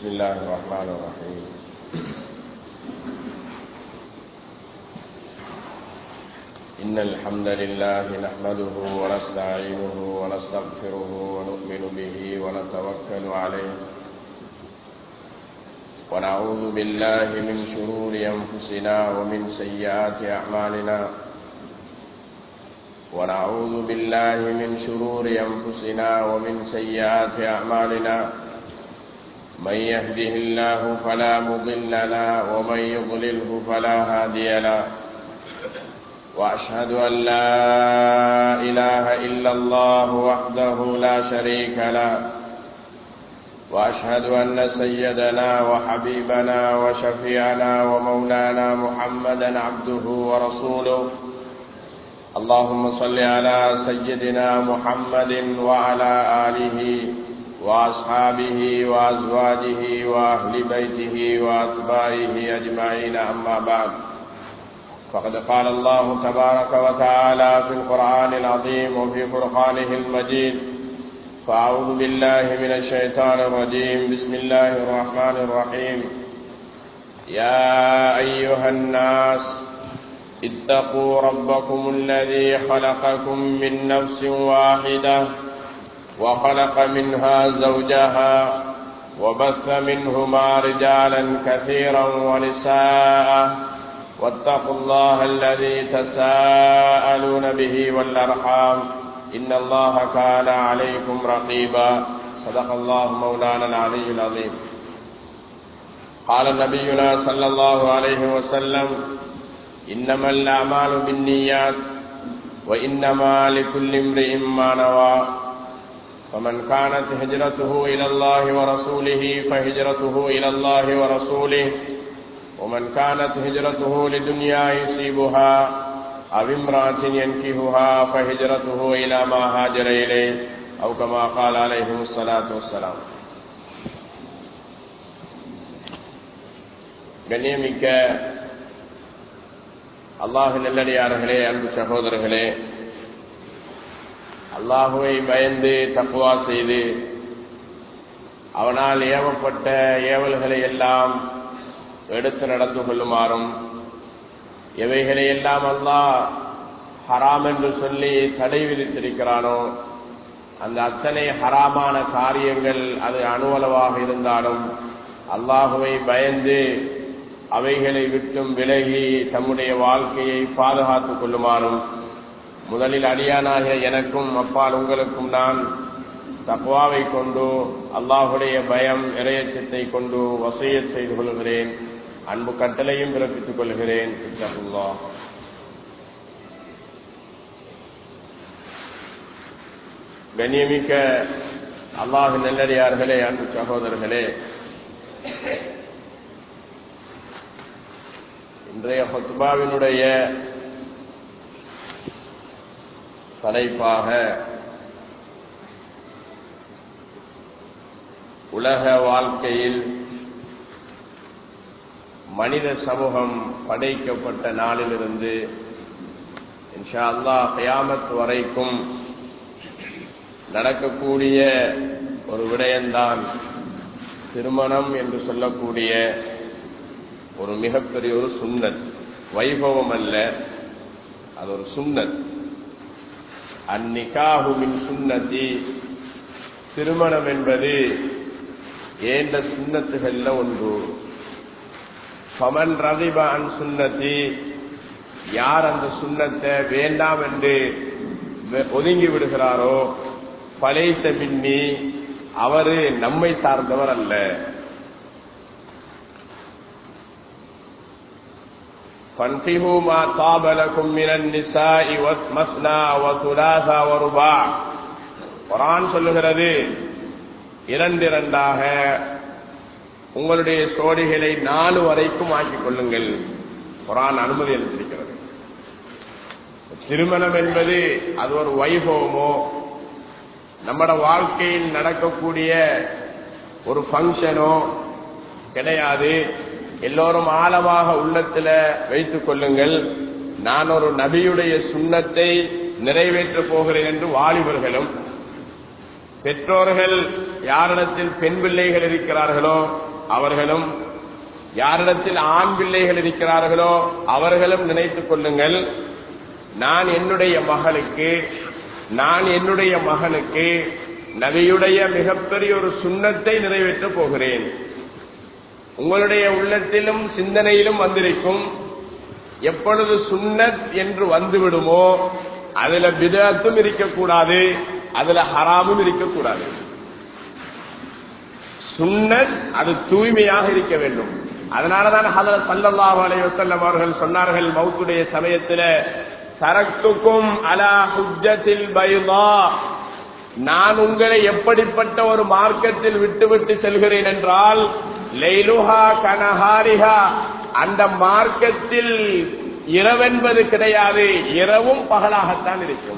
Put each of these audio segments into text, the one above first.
بسم الله الرحمن الرحيم إن الحمد لله نحمده ونستعينه ونستغفره ونؤمن به ونتوكل عليه ونعوذ بالله من شرور أنفسنا ومن سيئات أعمالنا ونعوذ بالله من شرور أنفسنا ومن سيئات أعمالنا من يهده الله فلا مضل له ومن يضلله فلا هادي له وأشهد أن لا إله إلا الله وحده لا شريك له وأشهد أن سيدنا وحبيبنا وشفيعنا ومولانا محمدا عبده ورسوله اللهم صل على سيدنا محمد وعلى آله وأصحابه وأزواجه وأهل بيته وأتباعه أجمعين أما بعد فقد قال الله تبارك وتعالى في القرآن العظيم وفي فرقانه المجيد فأعوذ بالله من الشيطان الرجيم بسم الله الرحمن الرحيم يا أيها الناس اتقوا ربكم الذي خلقكم من نفس واحدة وخلق منها زوجها وبث منهما رجالا كثيرا ونساء واتقوا الله الذي تساءلون به والأرحام إن الله كان عليكم رقيبا صدق الله مولانا العلي العظيم قال نبينا صلى الله عليه وسلم إنما الأعمال بالنيات وإنما لكل امرئ ما نوى فمن كانت هجرته إلى الله ورسوله فهجرته إلى الله ورسوله ومن كانت هجرته لدنيا يصيبها أو امرأة ينكهها فهجرته إلى ما هاجر إليه أو كما قال عليه الصلاة والسلام கண்ணியமிக்க அல்லாஹு நல்லடியார்களே அன்பு சகோதரர்களே அல்லாஹுவை பயந்து தப்புவா செய்து அவனால் ஏவப்பட்ட ஏவல்களை எல்லாம் எடுத்து நடந்து கொள்ளுமாறும் எவைகளை எல்லாம் அல்லாஹ் ஹராம் என்று சொல்லி தடை விதித்திருக்கிறானோ அந்த அத்தனை ஹராமான காரியங்கள் அது அணுவளவாக இருந்தாலும் அல்லாஹுவை பயந்து அவைகளை விட்டும் விலகி தம்முடைய வாழ்க்கையை பாதுகாத்துக் கொள்ளுமாறும் முதலில் அடியானாக எனக்கும் அப்பால் உங்களுக்கும் நான் தக்குவாவை கொண்டு அல்லாஹுடைய பயம் இறையச்சத்தை கொண்டு வசைய செய்து கொள்கிறேன் அன்பு கட்டளையும் பிறப்பித்துக் கொள்கிறேன் கண்ணியமிக்க அல்லாஹு நல்லடியார்களே அன்பு சகோதரர்களே இன்றைய ஹொத்துபாவினுடைய தலைப்பாக உலக வாழ்க்கையில் மனித சமூகம் படைக்கப்பட்ட நாளிலிருந்து இன்ஷா அல்லா கயாமத் வரைக்கும் நடக்கக்கூடிய ஒரு விடயம்தான் திருமணம் என்று சொல்லக்கூடிய ஒரு மிகப்பெரிய ஒரு சுண்ணத் வைபவம் அல்ல அது ஒரு சுண்ணத் அந்நிகாகுமின் சுண்ணத்தி திருமணம் என்பது ஏண்ட சுண்ணத்துகள்ல ஒன்று பமன் ரதிப அன் சுண்ணத்தி யார் அந்த சுண்ணத்தை வேண்டாம் என்று ஒதுங்கி விடுகிறாரோ பழைத்த மின்னி அவரு நம்மை சார்ந்தவர் அல்ல فانفهوا ما طاب لكم من النساء مثنى وثلاث ورباع குரான் சொல்லுகிறது இரண்டிரண்டாக உங்களுடைய சோடிகளை நாலு வரைக்கும் ஆக்கிக் கொள்ளுங்கள் குரான் அனுமதி அளித்திருக்கிறது திருமணம் என்பது அது ஒரு வைபவமோ நம்மட வாழ்க்கையில் நடக்கக்கூடிய ஒரு ஃபங்க்ஷனோ கிடையாது எல்லோரும் ஆழமாக உள்ளத்துல வைத்துக் கொள்ளுங்கள் நான் ஒரு நபியுடைய சுண்ணத்தை நிறைவேற்ற போகிறேன் என்று வாலிபர்களும் பெற்றோர்கள் யாரிடத்தில் பெண் பிள்ளைகள் இருக்கிறார்களோ அவர்களும் யாரிடத்தில் ஆண் பிள்ளைகள் இருக்கிறார்களோ அவர்களும் நினைத்துக் கொள்ளுங்கள் நான் என்னுடைய மகளுக்கு நான் என்னுடைய மகனுக்கு நபியுடைய மிகப்பெரிய ஒரு சுண்ணத்தை நிறைவேற்றப் போகிறேன் உங்களுடைய உள்ளத்திலும் சிந்தனையிலும் வந்திருக்கும் எப்பொழுது சுன்னத் என்று வந்துவிடுமோ அதுல பிதத்தும் இருக்கக்கூடாது அதுல ஹராமும் இருக்கக்கூடாது சுன்னத் அது தூய்மையாக இருக்க வேண்டும் அதனாலதான் ஹதரத் சல்லல்லாஹு அலைஹி வஸல்லம் அவர்கள் சொன்னார்கள் மௌத்துடைய சமயத்துல சரத்துக்கும் அலா ஹுஜ்ஜத்தில் பைதா நான் உங்களை எப்படிப்பட்ட ஒரு மார்க்கத்தில் விட்டுவிட்டு செல்கிறேன் என்றால் லைலுஹா கனஹாரிஹா அந்த மார்க்கத்தில் இரவென்பது கிடையாது இரவும் பகலாகத்தான் இருக்கும்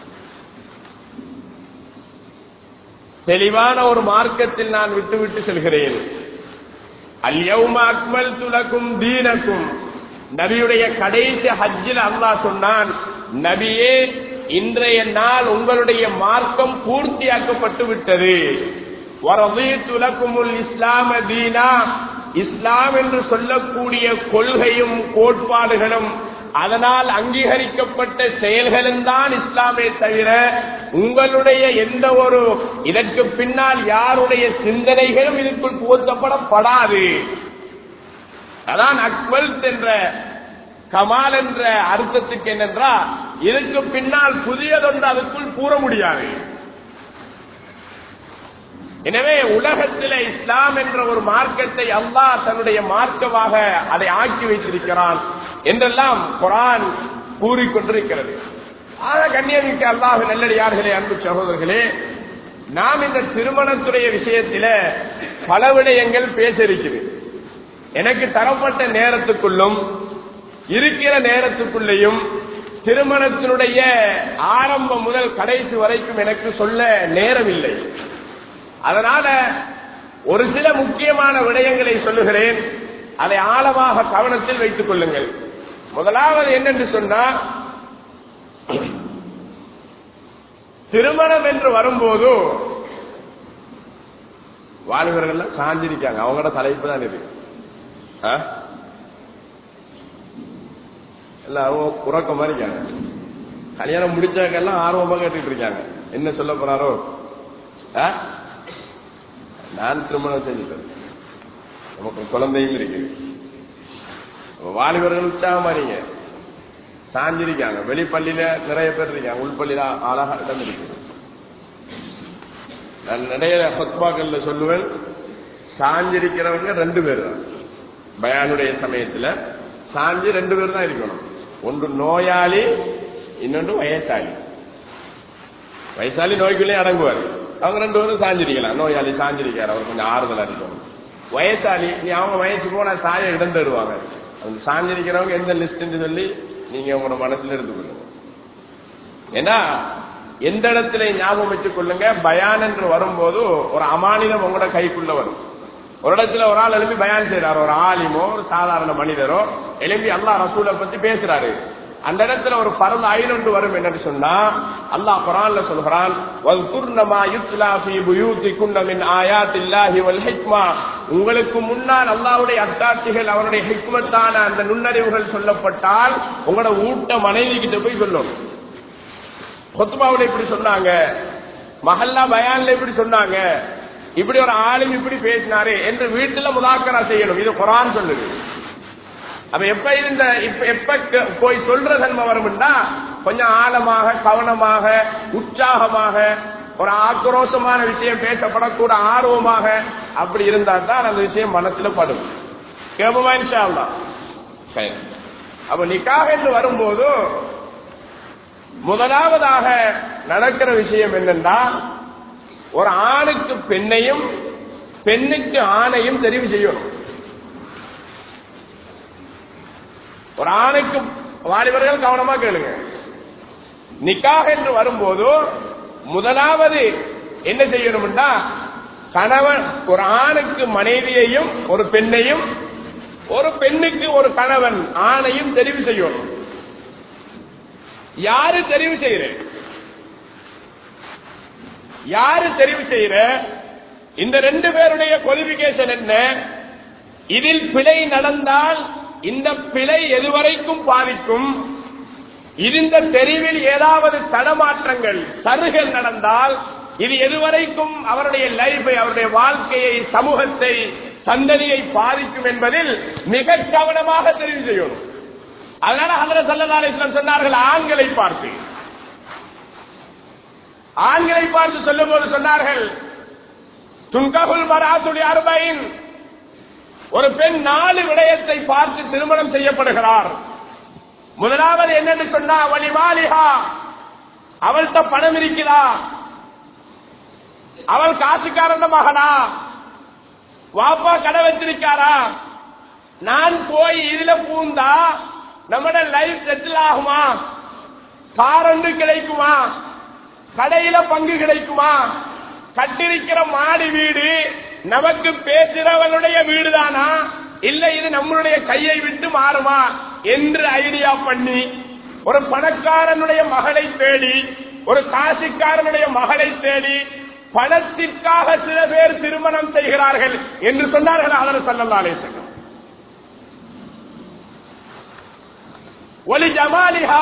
தெளிவான ஒரு மார்க்கத்தில் நான் விட்டுவிட்டு செல்கிறேன் அல்யௌம அக்மல் துலக்கும் தீனக்கும் நபியுடைய கடைசி ஹஜ்ஜில் அல்லாஹ் சொன்னான் நபியே இன்றைய நாள் உங்களுடைய மார்க்கம் பூர்த்தியாக்கப்பட்டு விட்டது துலக்குமுல் இஸ்லாம தீனா இஸ்லாம் என்று சொல்லக்கூடிய கொள்கையும் கோட்பாடுகளும் அதனால் அங்கீகரிக்கப்பட்ட செயல்களும் தான் இஸ்லாமே தவிர உங்களுடைய எந்த ஒரு இதற்கு பின்னால் யாருடைய சிந்தனைகளும் இதுக்குள் புகுத்தப்படப்படாது அதான் அக்மல் என்ற கமால் என்ற அர்த்தத்துக்கு என்னென்றா இதுக்கு பின்னால் புதியதொன்று அதுக்குள் கூற முடியாது எனவே உலகத்தில இஸ்லாம் என்ற ஒரு மார்க்கத்தை அல்லாஹ் தன்னுடைய மார்க்கமாக அதை ஆக்கி வைத்திருக்கிறான் என்றெல்லாம் குரான் கூறிக்கொண்டிருக்கிறது ஆக கண்ணியமிக்க அல்லாஹ் நல்லடியார்களே அன்பு சகோதரர்களே நாம் இந்த திருமணத்துடைய விஷயத்தில பல விடயங்கள் பேச இருக்குது எனக்கு தரப்பட்ட நேரத்துக்குள்ளும் இருக்கிற நேரத்துக்குள்ளேயும் திருமணத்தினுடைய ஆரம்பம் முதல் கடைசி வரைக்கும் எனக்கு சொல்ல நேரம் இல்லை அதனால ஒரு சில முக்கியமான விடயங்களை சொல்லுகிறேன் அதை ஆழமாக கவனத்தில் வைத்துக் கொள்ளுங்கள் முதலாவது என்னென்று சொன்னா திருமணம் என்று வரும்போது வாலிபர்கள் சாஞ்சிருக்காங்க அவங்களோட தலைப்பு தான் இது ஆ? எல்லாரும் உறக்க மாதிரி இருக்காங்க கல்யாணம் முடிச்சாக்கெல்லாம் ஆர்வமா கேட்டுட்டு இருக்காங்க என்ன சொல்ல போறாரோ ஆ? நான் திருமணம் செஞ்சுட்டேன் நமக்கு குழந்தையும் இருக்கு வாலிபர்கள் உற்சாகமா நீங்க சாஞ்சிருக்காங்க வெளிப்பள்ளியில நிறைய பேர் இருக்காங்க உள்பள்ளியில அழகா இடம் இருக்கு நான் நிறைய ஹொத்பாக்கள்ல சொல்லுவேன் சாஞ்சிருக்கிறவங்க ரெண்டு பேர் தான் பயானுடைய சமயத்துல சாஞ்சி ரெண்டு பேர் தான் இருக்கணும் ஒன்று நோயாளி இன்னொன்று வயசாளி வயசாளி நோய்க்குள்ளே அடங்குவார் அவங்க ரெண்டு பேரும் சாஞ்சிருக்கலாம் நோயாளி சாஞ்சிருக்காரு அவர் கொஞ்சம் ஆறுதலா இருக்கணும் வயசாளி நீ அவங்க வயசு போனா சாய இடம் தருவாங்க அந்த சாஞ்சிருக்கிறவங்க எந்த லிஸ்ட்னு சொல்லி நீங்க உங்களோட மனசுல எடுத்துக்கொள்ளுங்க ஏன்னா எந்த இடத்துல ஞாபகம் வச்சுக் கொள்ளுங்க பயான் என்று வரும்போது ஒரு அமானிதம் உங்களோட கைக்குள்ள வரும் ஒரு இடத்துல ஒரு ஆள் எழுப்பி பயான் செய்யறாரு ஒரு ஆலிமோ ஒரு சாதாரண மனிதரோ எழுப்பி அல்லாஹ் ரசூலை பத்தி பேசுறாரு அந்த இடத்துல ஒரு பரந்த ஐநொன்று வரும் என்னன்னு சொன்னா அல்லாஹ் குரான்ல சொல்கிறான் வல்குர்னமா யுத்லா ஃபீ புயூத்திகுன்ன மின் ஆயாத்தில்லாஹி வல் ஹிக்மா உங்களுக்கு முன்னால் அல்லாஹ்வுடைய அத்தாட்சிகள் அவருடைய ஹிக்மத்தான அந்த நுண்ணறிவுகள் சொல்லப்பட்டால் உங்களோட ஊட்ட மனைவி கிட்ட போய் சொல்லணும் கொத்துபாவுல இப்படி சொன்னாங்க மஹல்லா பயான்ல இப்படி சொன்னாங்க இப்படி ஒரு ஆளும் இப்படி பேசினாரு என்று வீட்டுல முதாக்கரா செய்யணும் இது குரான் சொல்லுது அப்ப எப்ப இந்த இப்ப எப்ப க- போய் சொல்ற தன்மை வரும்னா கொஞ்சம் ஆழமாக கவனமாக உற்சாகமாக ஒரு ஆக்ரோஷமான விஷயம் பேசப்படக்கூட ஆர்வமாக அப்படி இருந்தா தான் அந்த விஷயம் மனசுல படும் கேபமா இன்ஷா அல்லாஹ். சரி. அப்ப நிக்காக என்று வரும்போது முதலாவதாக நடக்கிற விஷயம் என்னன்னா ஒரு ஆணுக்கு பெண்ணையும் பெண்ணுக்கு ஆணையும் தெரிவு செய்யணும் ஒரு ஆணுக்கு வாலிபர்கள் கவனமா கேளுங்க நிக்காக என்று வரும்போது முதலாவது என்ன செய்யணும்னா கணவன் ஒரு ஆணுக்கு மனைவியையும் ஒரு பெண்ணையும் ஒரு பெண்ணுக்கு ஒரு கணவன் ஆணையும் தெரிவு செய்யணும் யாரு தெரிவு செய்யற யாரு தெரிவு செய்யற இந்த ரெண்டு பேருடைய குவாலிபிகேஷன் என்ன இதில் பிழை நடந்தால் இந்த பிழை எதுவரைக்கும் பாதிக்கும் இந்த தெரிவில் ஏதாவது தடமாற்றங்கள் சருகள் நடந்தால் இது எதுவரைக்கும் அவருடைய லைஃபை அவருடைய வாழ்க்கையை சமூகத்தை சந்ததியை பாதிக்கும் என்பதில் மிக கவனமாக தெரிவு செய்யணும் அதனால ஹதரத் ஸல்லல்லாஹு அலைஹி வஸல்லம் சொன்னார்கள் ஆண்களை பார்த்து ஆண்களை பார்த்து சொல்லும் போது சொன்னார்கள் துன்ககுல் மராத்துடைய அறுபைன் ஒரு பெண் நாலு விடயத்தை பார்த்து திருமணம் செய்யப்படுகிறார் முதலாவது என்னன்னு சொன்னா வழி மாலிகா அவள்கிட்ட பணம் இருக்கிறா அவள் காசுக்காரன் மகனா வாப்பா கடை வச்சிருக்காரா நான் போய் இதுல பூந்தா நம்மட லைஃப் செட்டில் ஆகுமா காரண்டு கிடைக்குமா கடையில பங்கு கிடைக்குமா கட்டிருக்கிற மாடி வீடு நமக்கு பேசுறவனுடைய வீடுதானா இல்ல இது நம்மளுடைய கையை விட்டு மாறுமா என்று ஐடியா பண்ணி ஒரு பணக்காரனுடைய மகளை தேடி ஒரு காசிக்காரனுடைய மகளை தேடி பணத்திற்காக சில பேர் திருமணம் செய்கிறார்கள் என்று சொன்னார்கள் அதர் சல்லல்லா அலிசல்லம் ஒலி ஜமாலிஹா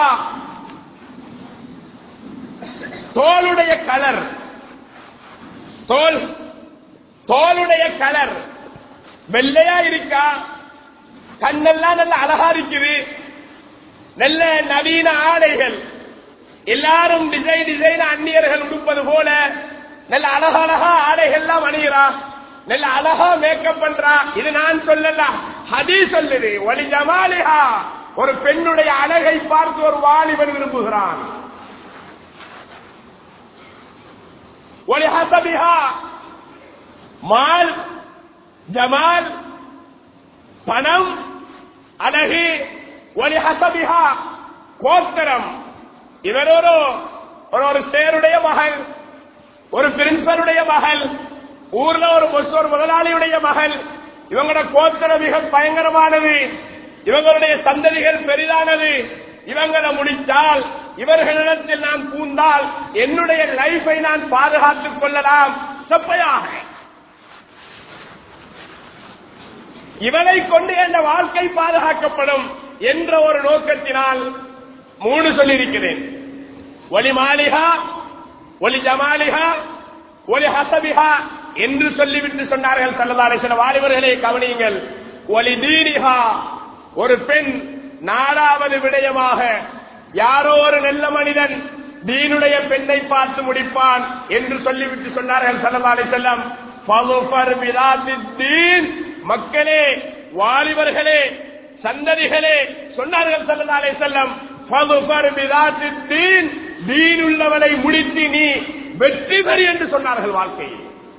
தோளுடைய கலர் தோல் தோளுடைய கலர் வெள்ளையா இருக்கா கண்ணெல்லாம் நல்ல அழகா இருக்குது நல்ல நவீன ஆடைகள் எல்லாரும் டிசைன் டிசைன் அந்நியர்கள் உடுப்பது போல நல்ல அழகழகா ஆடைகள் எல்லாம் அணிகிறா நல்ல அழகா மேக்கப் பண்றா இது நான் சொல்லல ஹதி சொல்லுது ஒலி ஜமாலிஹா ஒரு பெண்ணுடைய அழகை பார்த்து ஒரு வாலிபன் விரும்புகிறான் ஒலி ஹசபிஹா மால் ஜமால் பணம் அழகு ஒலி ஹசபிஹா கோத்திரம் இவர் ஒரு ஒரு- ஒரு சேருடைய மகள் ஒரு பிரின்சருடைய மகள் ஊர்ல ஒரு பொஸ்- ஒரு முதலாளியுடைய மகள் இவங்களோட கோத்திரம் மிக பயங்கரமானது இவங்களுடைய சந்ததிகள் பெரிதானது இவங்களை முடித்தால் இவர்களிடத்தில் நான் பூந்தால் என்னுடைய லைஃபை நான் பாதுகாத்துக் கொள்ளலாம் செப்பையாக இவனை கொண்டு என்ற வாழ்க்கை பாதுகாக்கப்படும் என்ற ஒரு நோக்கத்தினால் மூணு சொல்லியிருக்கிறேன் ஒலி மாலிகா ஒலி ஜமாலிகா ஒலி ஹசபிஹா என்று சொல்லிவிட்டு சொன்னார்கள் சல்லதாரை சில வாலிபர்களே கவனியுங்கள் ஒலி தீனிகா ஒரு பெண் நாலாவது விடயமாக யாரோ ஒரு நல்ல மனிதன் தீனுடைய பெண்ணை பார்த்து முடிப்பான் என்று சொல்லிவிட்டு சொன்னார்கள் சல்லதாரை செல்லம் மக்களே வாலிபர்களே சந்ததிகளே சொன்னார்கள் சல்லதாரை செல்லம் தீன் உள்ளவனை முடித்து நீ வெற்றி பெறு என்று சொன்னார்கள் வாழ்க்கையில்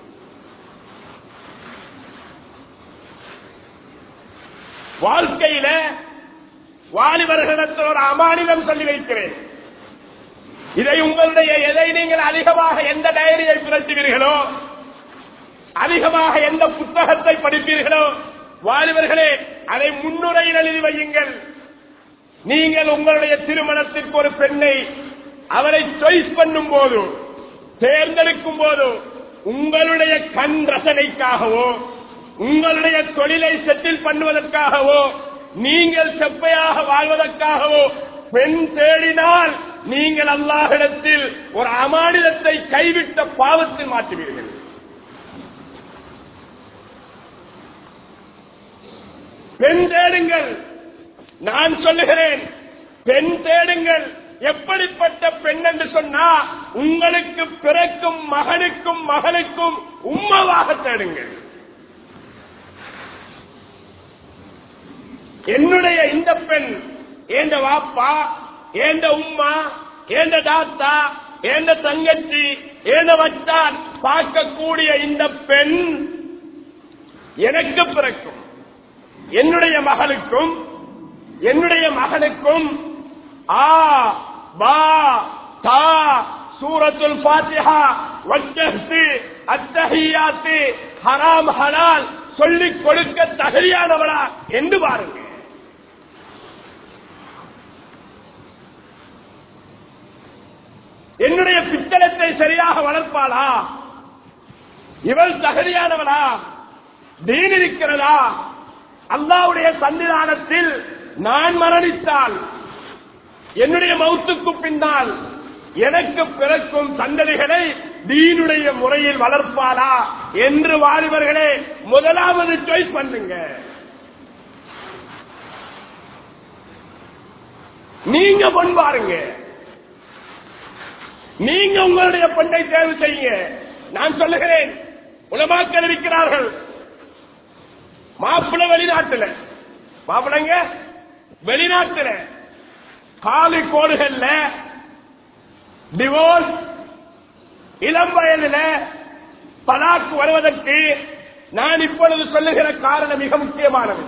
வாழ்க்கையில வாலிபர்களிடத்தில் ஒரு அமானிதம் சொல்லி வைக்கிறேன் இதை உங்களுடைய எதை நீங்கள் அதிகமாக எந்த டைரியை புரட்டுவீர்களோ அதிகமாக எந்த புத்தகத்தை படிப்பீர்களோ வாலிபர்களே அதை முன்னுரையில் எழுதி வையுங்கள் நீங்கள் உங்களுடைய திருமணத்திற்கு ஒரு பெண்ணை அவரை சாய்ஸ் பண்ணும் போது தேர்ந்தெடுக்கும் போது உங்களுடைய கண் ரசனைக்காகவோ உங்களுடைய தொழிலை செட்டில் பண்ணுவதற்காகவோ நீங்கள் செப்பையாக வாழ்வதற்காகவோ பெண் தேடினால் நீங்கள் அல்லாஹிடத்தில் ஒரு அமானிதத்தை கைவிட்ட பாவத்தில் மாற்றுவீர்கள் பெண் தேடுங்கள் நான் சொல்லுகிறேன் பெண் தேடுங்கள் எப்படிப்பட்ட பெண் என்று சொன்னா உங்களுக்கு பிறக்கும் மகனுக்கும் மகளுக்கும் உம்மவாக தேடுங்கள் என்னுடைய இந்த பெண் ஏண்ட வாப்பா ஏண்ட உம்மா ஏண்ட தாத்தா ஏண்ட தங்கச்சி ஏண்ட வச்சான் பார்க்கக்கூடிய இந்த பெண் எனக்கு பிறக்கும் என்னுடைய மகளுக்கும் என்னுடைய மகனுக்கும் ஆ பா தா சூரத்துல் ஃபாத்திஹா வஜ்ஜஹ்து அத்தஹியாத்து ஹராம் ஹலால் சொல்லிக் கொடுக்க தகுதியானவளா என்று பாருங்க என்னுடைய பித்தளத்தை சரியாக வளர்ப்பாளா இவள் தகுதியானவளா தீன் இருக்கிறதா அல்லாவுடைய சன்னிதானத்தில் நான் மரணித்தால் என்னுடைய மௌத்துக்கு பின்னால் எனக்கு பிறக்கும் சந்ததிகளை தீனுடைய முறையில் வளர்ப்பாளா என்று வாலிபர்களே முதலாவது சாய்ஸ் பண்ணுங்க நீங்க பொன் பாருங்க நீங்க உங்களுடைய பொண்ணை தேர்வு செய்யுங்க நான் சொல்லுகிறேன் உலமாக்கள் இருக்கிறார்கள் மாப்பிள்ளை வெளிநாட்டுல மாப்பிள்ளைங்க வெளிநாட்டுல காலி கோடுகள்ல டிவோர்ஸ் இளம் வயதில பலாக்கு வருவதற்கு நான் இப்பொழுது சொல்லுகிற காரணம் மிக முக்கியமானது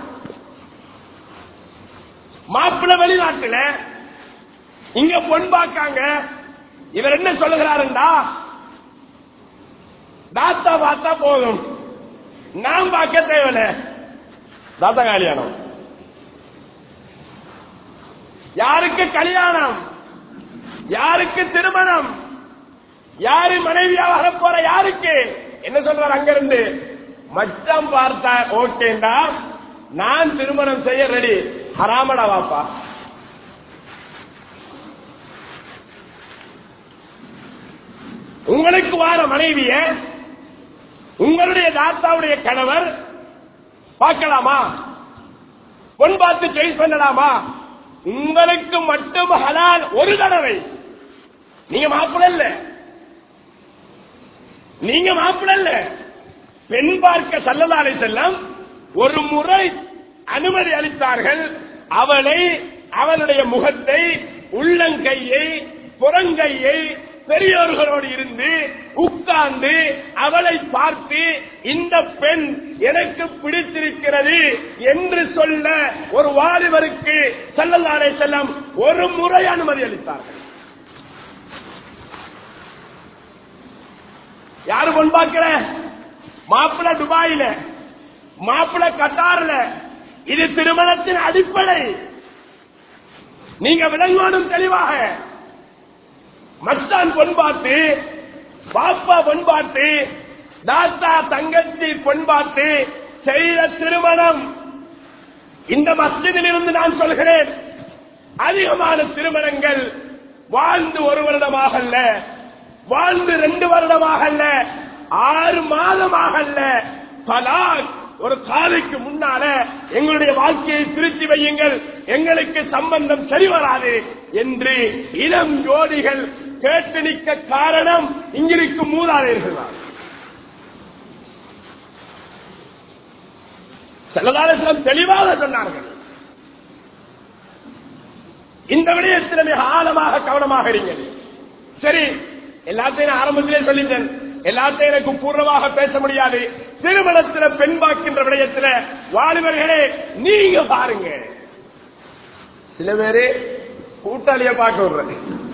மாப்பிள்ளை வெளிநாட்டுல இங்க பொன் பார்க்காங்க இவர் என்ன சொல்லுகிறாருண்டா தாத்தா பார்த்தா போதும் நான் பார்க்க தேவையில்ல தாத்தா கல்யாணம் யாருக்கு கல்யாணம் யாருக்கு திருமணம் யாரு மனைவியாக போற யாருக்கு என்ன சொல்றாரு அங்கிருந்து மச்சம் பார்த்தா ஓகேண்டா நான் திருமணம் செய்ய ரெடி ஹராமடா வாப்பா உங்களுக்கு வார மனைவிய உங்களுடைய தாத்தாவுடைய கணவர் பார்க்கலாமா பொன் பார்த்து சாய்ஸ் பண்ணலாமா உங்களுக்கு மட்டும் ஹலால் ஒரு தடவை நீங்க மாப்பிள்ள இல்ல நீங்க மாப்பிள்ள இல்ல பெண் பார்க்க சல்லதாலை செல்லம் ஒரு முறை அனுமதி அளித்தார்கள் அவளை அவளுடைய முகத்தை உள்ளங்கையை புறங்கையை பெரியோர்களோடு இருந்து உட்கார்ந்து அவளை பார்த்து இந்த பெண் எனக்கு பிடித்திருக்கிறது என்று சொல்ல ஒரு வாலிபருக்கு செல்லல்லாரை செல்லம் ஒரு முறை அனுமதி அளித்தார்கள் யாரு பொன் பார்க்கிற மாப்பிள்ள துபாயில மாப்பிள்ள கட்டார்ல இது திருமணத்தின் அடிப்படை நீங்க விளங்கணும் தெளிவாக மச்சான் பொன் பார்த்து பாப்பா பொன் பார்த்து தாத்தா தங்கச்சி பொன் பார்த்து செய்த திருமணம் இந்த மஸ்ஜிதில் இருந்து நான் சொல்கிறேன் அதிகமான திருமணங்கள் வாழ்ந்து ஒரு வருடமாகல்ல வாழ்ந்து ரெண்டு வருடமாகல்ல ஆறு மாதமாகல்ல தலாக் ஒரு காலைக்கு முன்னால எங்களுடைய வாழ்க்கையை திருத்தி வையுங்கள் எங்களுக்கு சம்பந்தம் சரி வராது என்று இளம் ஜோடிகள் கேட்டு நிற்க காரணம் இங்கிருக்கும் மூதாதையர்கள் தான் செல்லதாரசிலம் தெளிவாக சொன்னார்கள் இந்த விடயத்தில் மிக ஆழமாக கவனமாக இருங்கள் சரி எல்லாத்தையும் நான் ஆரம்பத்திலே சொல்லிட்டேன் எல்லாத்தையும் எனக்கு பூர்வமாக பேச முடியாது திருமணத்தில் பெண் பார்க்கின்ற விடயத்தில் வாலிபர்களே நீங்க பாருங்க சில பேரு கூட்டாளிய பார்க்க விடுறேன்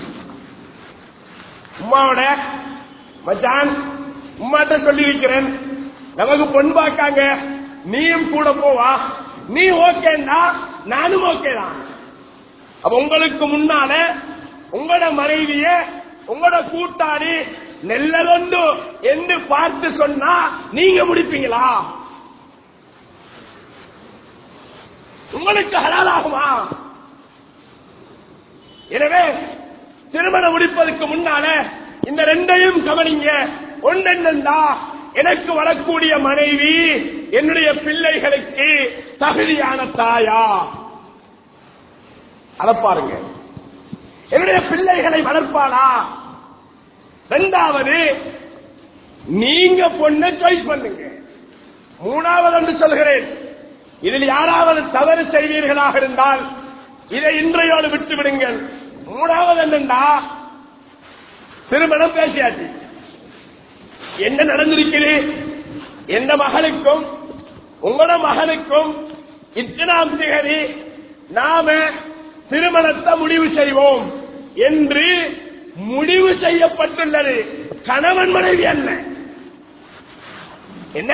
உமாவோட மச்சான் உமாட்ட சொல்லியிருக்கிறேன் நமக்கு பொன் பார்க்காங்க நீயும் கூட போவா நீ ஓகேன்னா நானும் ஓகே தான் அப்ப உங்களுக்கு முன்னால உங்களோட மனைவிய உங்களோட கூட்டாளி நெல்லதொண்டு என்று பார்த்து சொன்னா நீங்க முடிப்பீங்களா உங்களுக்கு ஹலாலாகுமா எனவே திருமணம் முடிப்பதற்கு முன்னால இந்த ரெண்டையும் கவனிங்க ஒன்றென்னண்டா எனக்கு வரக்கூடிய மனைவி என்னுடைய பிள்ளைகளுக்கு தகுதியான தாயா அதை பாருங்க என்னுடைய பிள்ளைகளை வளர்ப்பாளா இரண்டாவது நீங்க பொண்ணை சாய்ஸ் பண்ணுங்க மூணாவது என்று சொல்கிறேன் இதில் யாராவது தவறு செய்வீர்களாக இருந்தால் இதை இன்றையோடு விட்டு விடுங்கள் மூணாவது என்னண்டா திருமணம் பேசியாச்சு என்ன நடந்திருக்குது எந்த மகளுக்கும் உங்களோட மகனுக்கும் இத்தனாம் திகதி நாம திருமணத்தை முடிவு செய்வோம் என்று முடிவு செய்யப்பட்டுள்ளது கணவன் மனைவி அல்ல என்ன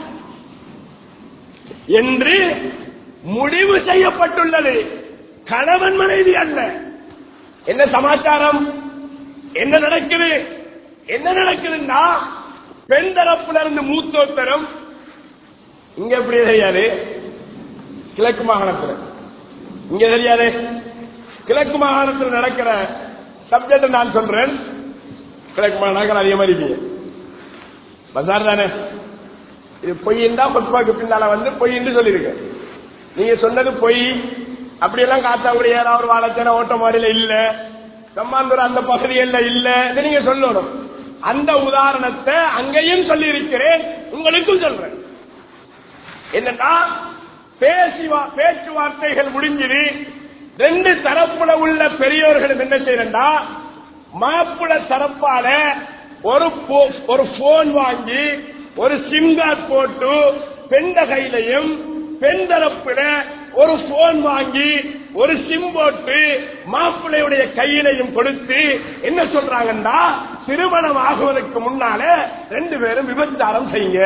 என்று முடிவு செய்யப்பட்டுள்ளது கணவன் மனைவி அல்ல என்ன சமாச்சாரம் என்ன நடக்குது என்ன நடக்குதுன்னா பெண் தரப்புல இருந்து மூத்தோத்தரும் இங்க எப்படி செய்யாது கிழக்கு மாகாணத்தில் இங்க தெரியாதே கிழக்கு மாகாணத்தில் நடக்கிற சப்ஜெக்ட் நான் சொல்றேன் கிழக்கு மாகாணம் அதிகமா இருக்கீங்க பசார் தானே இது பொய்யின் தான் பத்துவாக்கு பின்னால வந்து பொய்ன்னு சொல்லியிருக்க நீங்க சொன்னது பொய் அப்படியெல்லாம் காத்தாங்குடி ஏறாவது வாழச்சன ஓட்டமாடியில இல்ல சம்மாந்தூர் அந்த பகுதியில் இல்ல இதை நீங்க சொல்லணும் அந்த உதாரணத்தை அங்கேயும் சொல்லி இருக்கிறேன் உங்களுக்கும் சொல்றேன் என்னன்னா பேசி பேச்சுவார்த்தைகள் முடிஞ்சது ரெண்டு தரப்புல உள்ள பெரியோர்களும் என்ன செய்யறா மாப்பிள தரப்பால ஒரு போ- ஒரு போன் வாங்கி ஒரு சிம் கார்டு போட்டு பெண்ட கையிலையும் பெண் தரப்புல ஒரு போன் வாங்கி ஒரு சிம் போட்டு மாப்பிள்ளையுடைய கையிலையும் கொடுத்து என்ன சொல்றாங்கன்னா திருமணம் ஆகுவதற்கு முன்னால ரெண்டு பேரும் விபச்சாரம் செய்யுங்க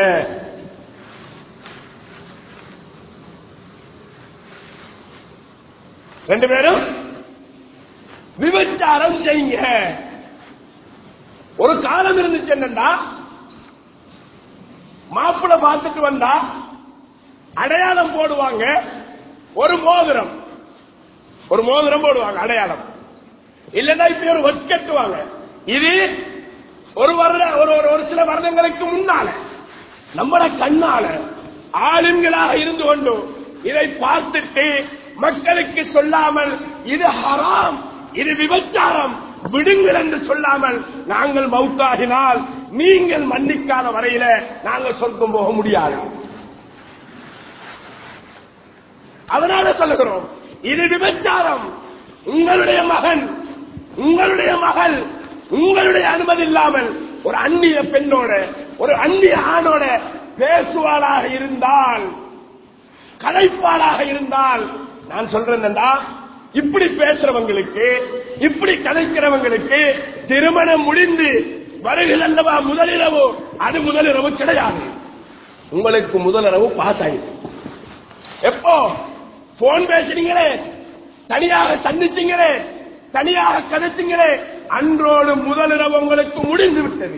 ரெண்டு பேரும் விபச்சாரம் செய்யுங்க ஒரு காலம் இருந்துச்சு என்னன்னா மாப்பிள்ளை பார்த்துட்டு வந்தா அடையாளம் போடுவாங்க ஒரு மோதிரம் ஒரு மோதிரம் போடுவாங்க அடையாளம் இல்லன்னா இப்ப ஒரு ஒட் கட்டுவாங்க இது ஒரு வருட ஒரு ஒரு- ஒரு சில வருடங்களுக்கு முன்னால நம்மள கண்ணால ஆளுங்களாக இருந்து கொண்டு இதை பார்த்துட்டு மக்களுக்கு சொல்லாமல் இது ஹராம் இது விபச்சாரம் விடுங்கள் என்று சொல்லாமல் நாங்கள் மவுத்தாகினால் நீங்கள் மன்னிக்காத வரையில நாங்கள் சொர்க்கம் போக முடியாது அதனால சொல்லுகிறோம் இது விபச்சாரம் உங்களுடைய மகன் உங்களுடைய மகள் உங்களுடைய அனுமதி இல்லாமல் ஒரு அந்நிய பெண்ணோட ஒரு அந்நிய ஆணோட பேசுவாளாக இருந்தால் கதைப்பாளாக இருந்தால் நான் சொல்றேன்டா இப்படி பேசுறவங்களுக்கு இப்படி கதைக்கிறவங்களுக்கு திருமணம் முடிந்து வருகிற அல்லவா முதலிரவு அது முதலிரவு கிடையாது உங்களுக்கு முதலிரவு பாஸ் ஆயிடுச்சு எப்போ போன் பேசுறீங்களே தனியாக சந்திச்சீங்களே தனியாக கதைச்சீங்களே அன்றோடு முதலிரவு உங்களுக்கு முடிந்து விட்டது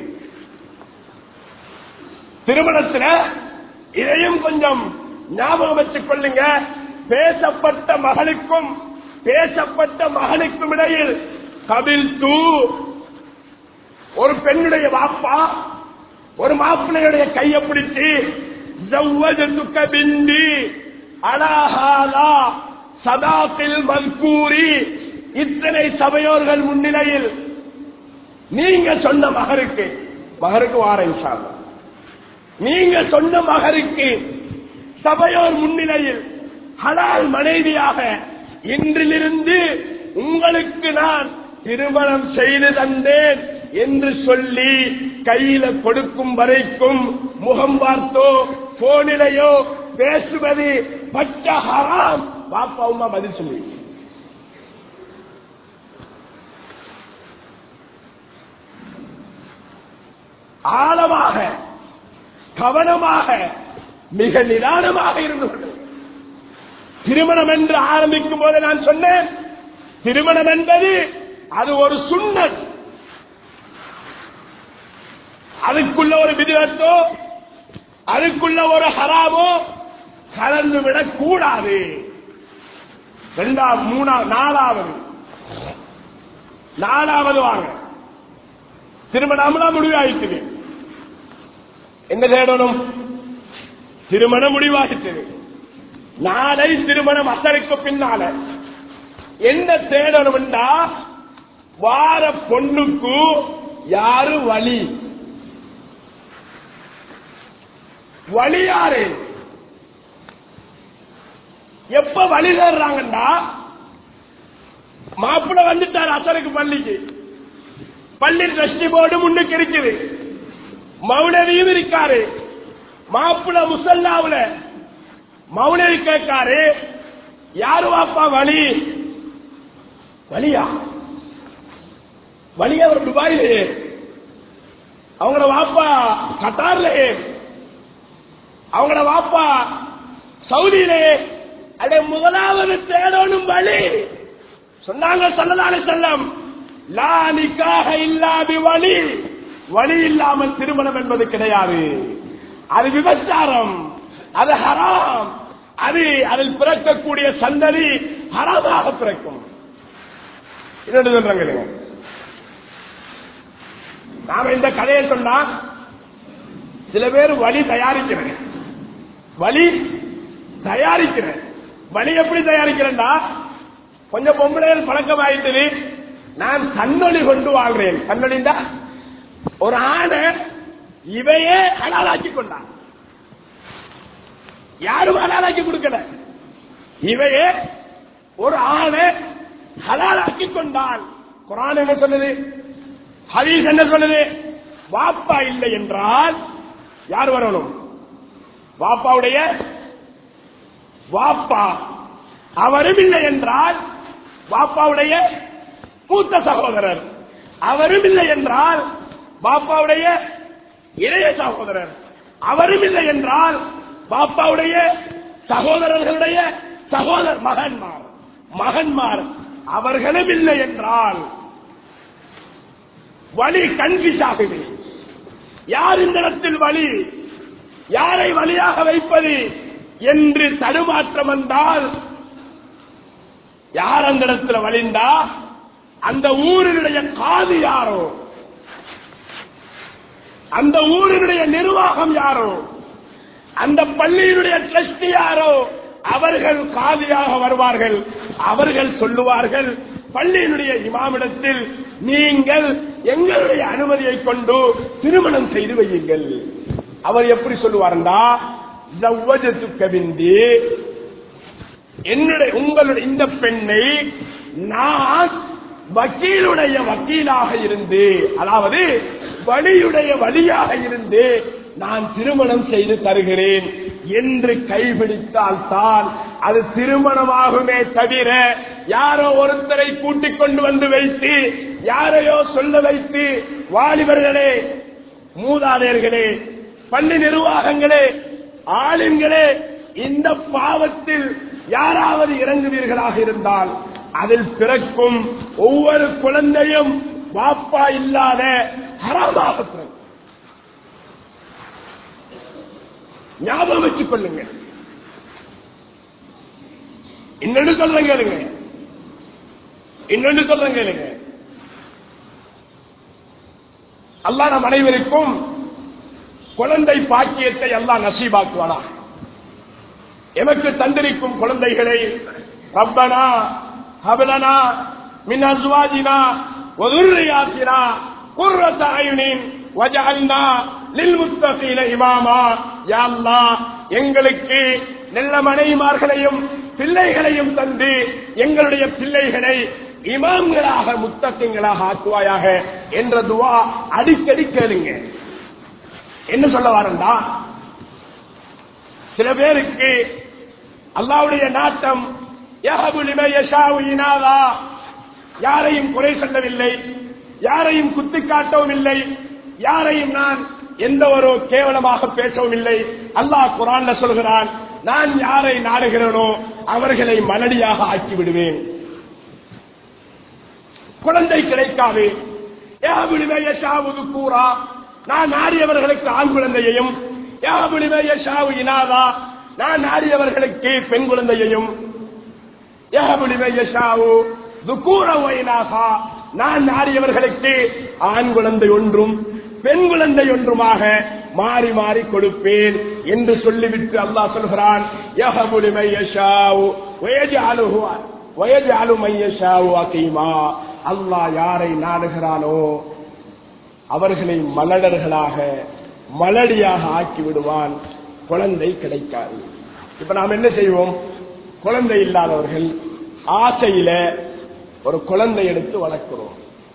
திருமணத்துல இதையும் கொஞ்சம் ஞாபகம் வச்சுக் கொள்ளுங்க பேசப்பட்ட மகளுக்கும் பேசப்பட்ட மகனுக்கும் இடையில் கபில் தூ ஒரு பெண்ணுடைய வாப்பா ஒரு மாப்பிள்ளையுடைய கையை பிடிச்சு ஜவ்வஜத்துக்க பிந்தி அலாஹாலா சதாத்தில் மல்கூரி இத்தனை சபையோர்கள் முன்னிலையில் நீங்க சொன்ன மகருக்கு மகருக்கு வார இன்ஷா அல்லாஹ். நீங்க சொன்ன மகருக்கு சபையோர் முன்னிலையில் ஹலால் மனைவியாக இன்றிலிருந்து உங்களுக்கு நான் திருமணம் செய்து தந்தேன் என்று சொல்லி கையில கொடுக்கும் வரைக்கும் முகம் பார்த்தோ போனிலையோ பேசுவது பச்ச ஹராம் பாப்பா அம்மா பதில் சொல்லி ஆழமாக கவனமாக மிக நிதானமாக இருந்து கொண்டு திருமணம் என்று ஆரம்பிக்கும் போது நான் சொன்னேன் திருமணம் என்பது அது ஒரு சுண்ணத் அதுக்குள்ள ஒரு விதிவத்தோ அதுக்குள்ள ஒரு ஹராமோ கலந்து விடக் கூடாது ரெண்டாவது மூணாவது நாலாவது நாலாவது வாங்க திருமணம்லாம் முடிவாயிட்டது என்ன தேடணும் திருமணம் முடிவாகிட்டது நாளை திருமணம் அசருக்கு பின்னால என்ன தேடணும்டா வார பொண்ணுக்கு யாரு வழி வழி யாரு எப்ப வழி தேடுறாங்கடா மாப்பிள்ள வந்துட்டார் அசருக்கு பள்ளிக்கு பள்ளி டிரஸ்டி போர்டு முன்னுக்கு இருக்குது மௌனவியும் இருக்காரு மாப்பிள்ள முசல்லாவுல மௌனவி கேட்காரு யாரு வாப்பா வழி வழியா வழி அவர் துபாயிலே அவங்கள வாப்பா கட்டார்லயே அவங்கள வாப்பா சவுதியிலே அடே முதலாவது தேடணும் வழி சொன்னாங்க சொல்லலாலே செல்லம் லா நிக்காக இல்லாத வழி வழி இல்லாமல் திருமணம் என்பது கிடையாது அது விபச்சாரம் அது ஹராம் அது அதில் பிறக்கக்கூடிய சந்ததி ஹராமாக பிறக்கும் இன்னொன்று சொல்றாங்க இல்லைங்க. நாம இந்த கதையை சொன்னா சில பேர் வழி தயாரிக்கிறேன் வழி தயாரிக்கிறேன் வழி எப்படி தயாரிக்கிறேன்டா கொஞ்சம் பொம்பளைகள் பழக்கம் ஆயிட்டது நான் கண்ணொளி கொண்டு வாழ்றேன் கண்ணொளிந்தா ஒரு ஆணை இவையே ஹலாலாக்கி கொண்டான் யாரும் ஹலாலாக்கி கொடுக்கல இவையே ஒரு ஆணை ஹலாலாக்கி கொண்டான் குரான் என்ன சொல்லுது ஹதீஸ் என்ன சொல்லுது வாப்பா இல்லை என்றால் யார் வரணும் வாப்பாவுடைய வாப்பா அவரும் இல்லை என்றால் பாப்பாவுடைய மூத்த சகோதரர் அவரும் இல்லை என்றால் பாப்பாவுடைய இளைய சகோதரர் அவரும் இல்லை என்றால் பாப்பாவுடைய சகோதரர்களுடைய சகோதரர் மகன்மார் மகன்மார் அவர்களும் இல்லை என்றால் வழி கன்ஃபியூஸ் ஆகுது யார் இந்த இடத்தில் வழி யாரை வழியாக வைப்பது என்று தடுமாற்றம் வந்தால் யார் அந்த இடத்துல வழிந்தா அந்த ஊரினுடைய காது யாரோ அந்த ஊரினுடைய நிர்வாகம் யாரோ அந்த பள்ளியினுடைய ட்ரஸ்டி யாரோ அவர்கள் காதியாக வருவார்கள் அவர்கள் சொல்லுவார்கள் பள்ளியினுடைய இமாமிடத்தில் நீங்கள் எங்களுடைய அனுமதியை கொண்டு திருமணம் செய்து வையுங்கள் அவர் எப்படி சொல்லுவார்டா கவிந்தி என்னுடைய உங்களுடைய இந்த பெண்ணை நான் வக்கீலுடைய வக்கீலாக இருந்து அதாவது வழியுடைய வழியாக இருந்து நான் திருமணம் செய்து தருகிறேன் என்று கைபிடித்தால் தான் அது திருமணமாகுமே தவிர யாரோ ஒருத்தரை கூட்டிக் கொண்டு வந்து வைத்து யாரையோ சொல்ல வைத்து வாலிபர்களே மூதாதையர்களே பள்ளி நிர்வாகங்களே ஆளுங்களே இந்த பாவத்தில் யாராவது இறங்குவீர்களாக இருந்தால் அதில் பிறக்கும் ஒவ்வொரு குழந்தையும் பாப்பா இல்லாத ஹராமாக பிறக்கும் ஞாபகம் வச்சுக் கொள்ளுங்க இன்னொன்று சொல்றேன் கேளுங்க இன்னொன்று சொல்றேன் கேளுங்க அல்லாஹ் நம் அனைவருக்கும் குழந்தை பாக்கியத்தை எல்லாம் நசீபாக்குவானா எமக்கு தந்திருக்கும் குழந்தைகளை ரப்பனா ஹபலனா மின் அஸ்வாஜினா வதுர்ரியாத்தினா குர்ரத அயுனின் வஜஅல்னா லில்முத்தகீன இமாமா யா அல்லாஹ் எங்களுக்கு நல்ல மனைவிமார்களையும் பிள்ளைகளையும் தந்து எங்களுடைய பிள்ளைகளை இமாம்களாக முத்தகங்களாக ஆக்குவாயாக என்ற துவா அடிக்கடி கேளுங்க என்ன சொல்ல வரண்டா சில பேருக்கு அல்லாவுடைய நாட்டம் இனாதா யாரையும் குறை சொல்லவில்லை யாரையும் குத்தி காட்டவும் இல்லை யாரையும் நான் எந்த ஒரு கேவலமாக பேசவும் இல்லை அல்லாஹ் குரான்ல சொல்கிறான் நான் யாரை நாடுகிறேனோ அவர்களை மலடியாக ஆக்கி விடுவேன் குழந்தை கிடைக்காது கூறா நான் நாடியவர்களுக்கு ஆண் குழந்தையையும் யாபுலிமையஷாவு இனாதா நான் நாடியவர்களுக்கு பெண் குழந்தையையும் யாபுலிமையஷாவு துக்கூர ஒயினாகா நான் நாடியவர்களுக்கு ஆண் குழந்தை ஒன்றும் பெண் குழந்தை ஒன்றுமாக மாறி மாறி கொடுப்பேன் என்று சொல்லிவிட்டு அல்லாஹ் சொல்கிறான் யஹபுலிமையஷாவு வயஜாலுஹு வயஜாலு மையஷாவு அகீமா அல்லாஹ் யாரை நாடுகிறானோ அவர்களை மலடர்களாக மலடியாக ஆக்கி விடுவான் குழந்தை கிடைக்காது இப்ப நாம் என்ன செய்வோம் குழந்தை இல்லாதவர்கள் ஆசையில ஒரு குழந்தை எடுத்து வளர்க்கிறோம்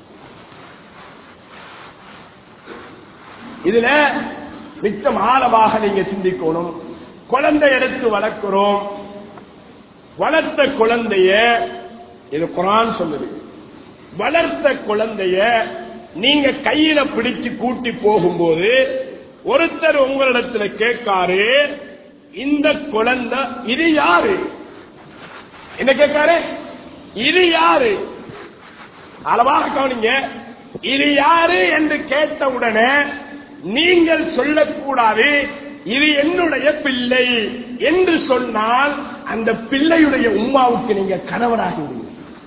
இதுல மிச்சம் ஆழமாக நீங்க சிந்திக்கணும் குழந்தை எடுத்து வளர்க்கிறோம் வளர்த்த குழந்தைய இது குரான் சொல்லுது வளர்த்த குழந்தைய நீங்க கையில பிடிச்சு கூட்டி போகும்போது ஒருத்தர் உங்களிடத்துல கேட்காரு இந்த குழந்தை இது யாரு என்ன கேட்காரு இது யாரு அளவாக கவனிங்க இது யாரு என்று கேட்ட உடனே நீங்கள் சொல்லக்கூடாது இது என்னுடைய பிள்ளை என்று சொன்னால் அந்த பிள்ளையுடைய உம்மாவுக்கு நீங்க கணவனாகி விடுவீங்க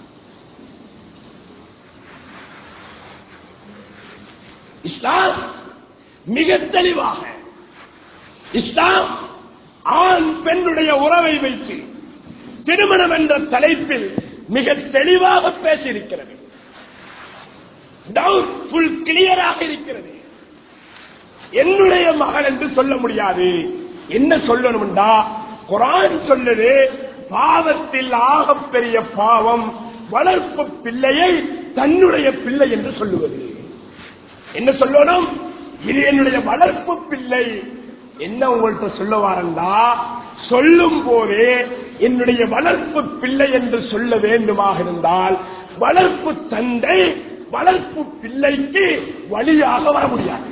இஸ்லாம் மிக தெளிவாக இஸ்லாம் ஆண் பெண்ணுடைய உறவை வைத்து திருமணம் என்ற தலைப்பில் மிக தெளிவாக பேசியிருக்கிறது டவுட்ஃபுல் கிளியராக இருக்கிறது என்னுடைய மகள் என்று சொல்ல முடியாது என்ன சொல்லணும்டா குரான் சொல்லுது பாவத்தில் ஆகப்பெரிய பாவம் வளர்ப்பு பிள்ளையை தன்னுடைய பிள்ளை என்று சொல்லுவது என்ன சொல்லணும் இது என்னுடைய வளர்ப்பு பிள்ளை என்ன உங்கள்கிட்ட சொல்ல வாரண்டா சொல்லும் போதே என்னுடைய வளர்ப்பு பிள்ளை என்று சொல்ல வேண்டுமாக இருந்தால் வளர்ப்பு தந்தை வளர்ப்பு பிள்ளைக்கு வழியாக வர முடியாது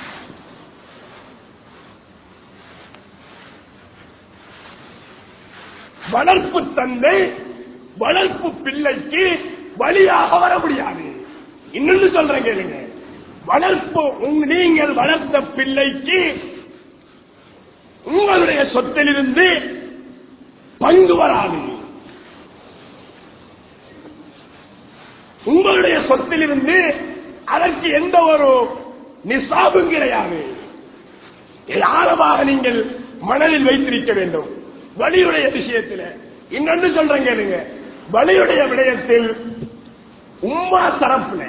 வளர்ப்பு தந்தை வளர்ப்பு பிள்ளைக்கு வழியாக வர முடியாது இன்னொன்று சொல்றேன் கேளுங்க வளர்ப்பு உங்க- நீங்கள் வளர்த்த பிள்ளைக்கு உங்களுடைய சொத்திலிருந்து பங்கு வராது உங்களுடைய சொத்திலிருந்து அதற்கு எந்த ஒரு நிசாபும் கிடையாது இதை ஆழமாக நீங்கள் மனதில் வைத்திருக்க வேண்டும் வலியுடைய விஷயத்தில் இன்னொன்று சொல்றேன் கேளுங்க வலியுடைய விடயத்தில் உம்மா தரப்புல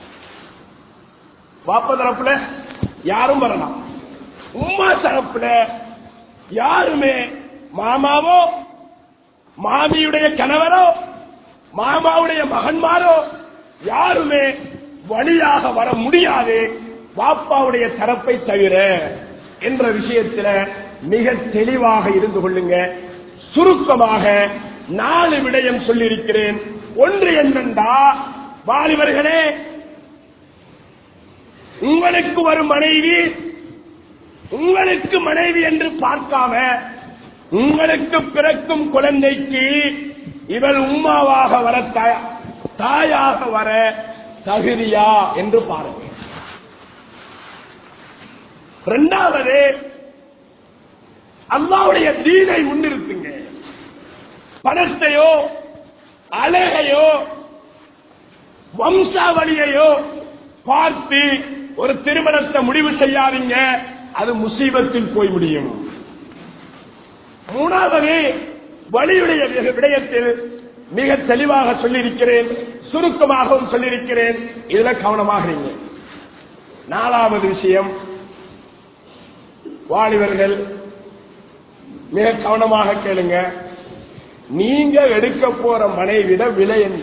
பாப்ப தரப்புல யாரும் வரலாம் உம்மா தரப்புல யாருமே மாமாவோ மாமியுடைய கணவரோ மாமாவுடைய மகன்மாரோ யாருமே வழியாக வர முடியாது பாப்பாவுடைய தரப்பை தவிர என்ற விஷயத்தில் மிக தெளிவாக இருந்து கொள்ளுங்க சுருக்கமாக நாலு விடயம் சொல்லியிருக்கிறேன் ஒன்று என்னண்டா வாலிபர்களே உங்களுக்கு வரும் மனைவி உங்களுக்கு மனைவி என்று பார்க்காம உங்களுக்கு பிறக்கும் குழந்தைக்கு இவள் உம்மாவாக வர தயா- தாயாக வர தகுதியா என்று பாருங்க இரண்டாவது அல்லாவுடைய தீனை முன்னிறுத்துங்க பணத்தையோ அழகையோ வம்சாவளியையோ பார்த்து ஒரு திருமணத்தை முடிவு செய்யாதீங்க அது முசீபத்தில் போய் முடியும் மூணாவது வழியுடைய வி- விடயத்தில் மிக தெளிவாக சொல்லியிருக்கிறேன் சுருக்கமாகவும் சொல்லியிருக்கிறேன் இதுல கவனமாக இருங்க நாலாவது விஷயம் வாலிபர்கள் மிக கவனமாக கேளுங்க நீங்க எடுக்க போற மனைவிட விலை என்ன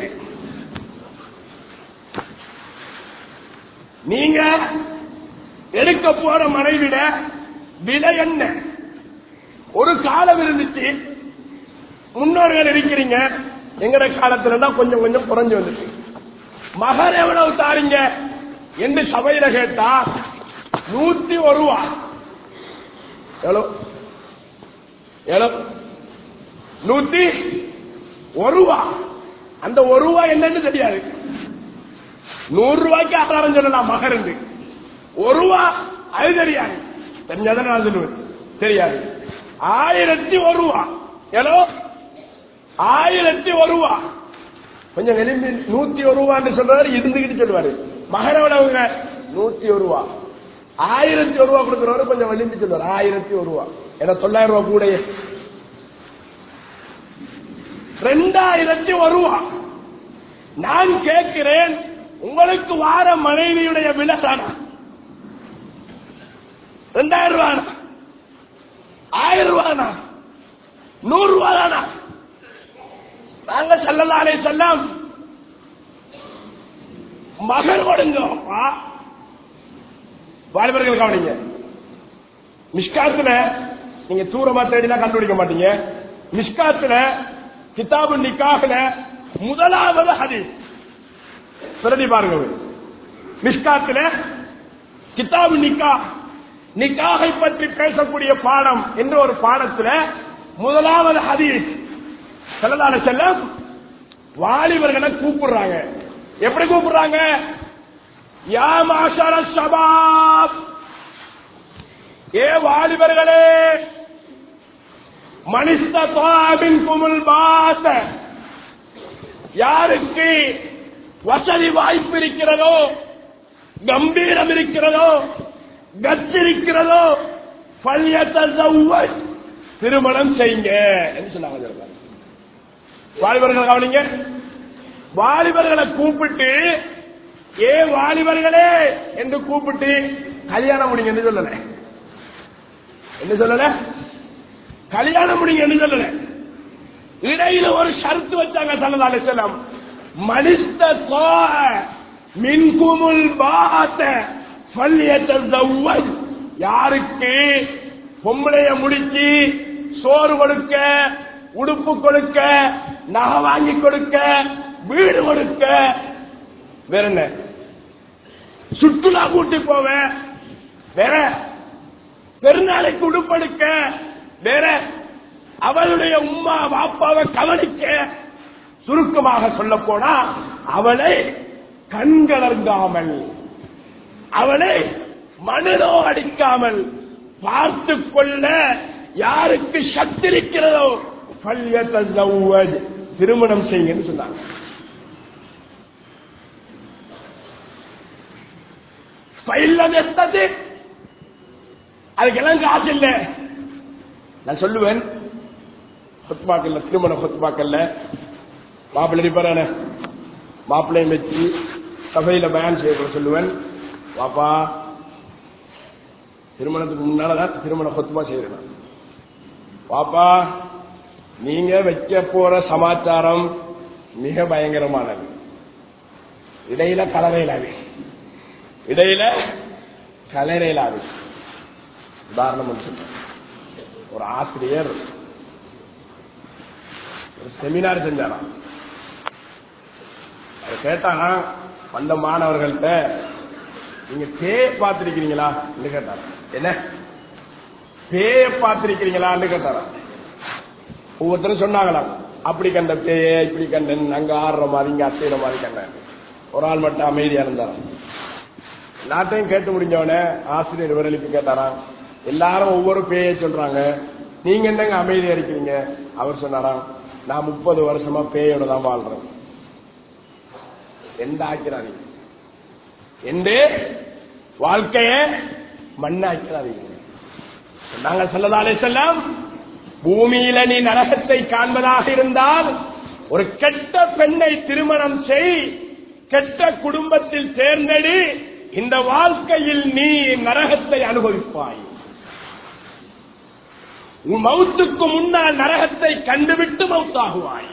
நீங்க எடுக்க போற மனைவிட விலை என்ன ஒரு காலம் இருந்துச்சு முன்னோர்கள் இருக்கிறீங்க எங்கட காலத்துல தான் கொஞ்சம் கொஞ்சம் குறைஞ்சு வந்துச்சு மகர் எவ்வளவு தாரீங்க என்று சபையில கேட்டா நூத்தி ஒரு ரூபா எவ்வளவு எவ்வளவு நூத்தி ஒரு ரூபா அந்த ஒரு ரூபா என்னன்னு தெரியாது நூறு ரூபாய்க்கு ஆதாரம் சொல்லலாம் மகருந்து ஒரு ரூபா அது தெரியாது தெரிஞ்சாதான் நான் சொல்லுவேன் தெரியாது ஆயிரத்தி ஒரு ரூபா எவ்வளோ ஆயிரத்தி ஒரு ரூபா கொஞ்சம் விரும்பி நூத்தி ஒரு ரூபான்னு சொல்றாரு இருந்துகிட்டு சொல்லுவாரு மகர எவ்வளவுங்க நூத்தி ஒரு ரூபா ஆயிரத்தி ஒரு ரூபா கொடுக்குறவரு கொஞ்சம் விளிம்பி சொல்லுவாரு ஆயிரத்தி ஒரு ரூபா ஏன்னா தொள்ளாயிரம் ரூபா கூட ரெண்டாயிரத்தி ஒரு ரூபா நான் கேட்கிறேன் உங்களுக்கு வார மனைவியுடைய விலை தானா ரெண்டாயிரம் ரூபானா ஆயிரம் ரூபானா நூறு ரூபா தானா நாங்க செல்லலாலே செல்லம் மகர் கொடுங்க அப்பா. வாலிபர்கள் கவனிங்க மிஷ்காத்துல நீங்க தூரமா தேடினா கண்டுபிடிக்க மாட்டீங்க மிஷ்காத்துல கிதாபு நிக்காஹ்ல முதலாவது ஹதீஸ் பிரதி பாருங்க மிஷ்காத்துல கிதாபு நிக்கா நிக்காகை பற்றி பேசக்கூடிய பாடம் என்ற ஒரு பாடத்துல முதலாவது ஹதீஸ் செல்லதான செல்லம் வாலிபர்களை கூப்பிடுறாங்க எப்படி கூப்பிடுறாங்க யா மாஷர ஷபாப் ஏ வாலிபர்களே மனிதன் குமுல் பாச யாருக்கு வசதி வாய்ப்பு இருக்கிறதோ கம்பீரம் இருக்கிறதோ கட்சி இருக்கிறதோ பல்யத்தௌவல் திருமணம் செய்யுங்க என்று சொன்னாங்க வாலிபர்கள் கவனிங்க வாலிபர்களை கூப்பிட்டு ஏ வாலிபர்களே என்று கூப்பிட்டு கல்யாணம் முடிங்க என்று சொல்லல என்ன சொல்லல கல்யாணம் முடிங்க என்று சொல்லல இடையில ஒரு ஷர்த்து வச்சாங்க சல்லல்லாஹு செல்லம் மனித மின்குமுல் பாத்த சொல்லியத்தௌவல் யாருக்கு பொம்பளைய முடிச்சு சோறு கொடுக்க உடுப்பு கொடுக்க நகை வாங்கி கொடுக்க வீடு கொடுக்க வேற என்ன சுற்றுலா கூட்டி போவேன் வேற பெருநாளைக்கு உடுப்படுக்க வேற அவளுடைய உம்மா பாப்பாவை கவனிக்க சுருக்கமாக சொல்ல போனா அவளை கண்கலர்ந்தாமல் அவளை மனதோ அடிக்காமல் பார்த்து கொள்ள யாருக்கு சக்தி இருக்கிறதோ பல்யத்தௌவஜ் திருமணம் செய்யுங்கன்னு சொன்னாங்க பயிலம் எத்தது அதுக்கெல்லாம் காசு இல்லை நான் சொல்லுவேன் சொத்துமாக்கல்ல திருமண சொத்துமாக்கல்ல மாப்பிள்ளை அடிப்பாரான மாப்பிள்ளையும் வச்சு சபையில பயன் செய்ய சொல்லுவேன் வாப்பா திருமணத்துக்கு முன்னாலதான் திருமண சொத்துமா செய்யறேன் பாப்பா நீங்க வைக்க போற சமாச்சாரம் மிக பயங்கரமானது இடையில கலரையிலாது இடையில கலரையிலாது உதாரணம் ஒன்று சொல்றேன். ஒரு ஆசிரியர் ஒரு செமினார் செஞ்சாராம் அதை கேட்டானா வந்த மாணவர்கள்ட்ட நீங்க பேய பார்த்திருக்கிறீங்களா கேட்டார் என்ன பேய பார்த்திருக்கிறீங்களான்னு கேட்டாராம் ஒவ்வொருத்தரும் சொன்னாங்களாம் அப்படி கண்ட பேய இப்படி கண்டன் அங்க ஆடுற மாதிரி இங்க அசைற மாதிரி கண்டன் ஒரு ஆள் மட்டும் அமைதியா இருந்தாராம் எல்லாத்தையும் கேட்டு முடிஞ்சவனே ஆசிரியர் விவரலுக்கு கேட்டாராம் எல்லாரும் ஒவ்வொரு பேயை சொல்றாங்க நீங்க என்னங்க அமைதியா இருக்கிறீங்க அவர் சொன்னாராம் நான் முப்பது வருஷமா பேயோட தான் வாழ்றேன் எந்த ஆக்கிறாதீங்க எந்த வாழ்க்கைய மண்ணாக்கிறாதீங்க சொன்னாங்க சொல்லதாலே செல்லம் பூமியில நீ நரகத்தை காண்பதாக இருந்தால் ஒரு கெட்ட பெண்ணை திருமணம் செய் கெட்ட குடும்பத்தில் தேர்ந்தெடு இந்த வாழ்க்கையில் நீ நரகத்தை அனுபவிப்பாய் உன் மௌத்துக்கு முன்னால் நரகத்தை கண்டுவிட்டு மௌத்தாகுவாய்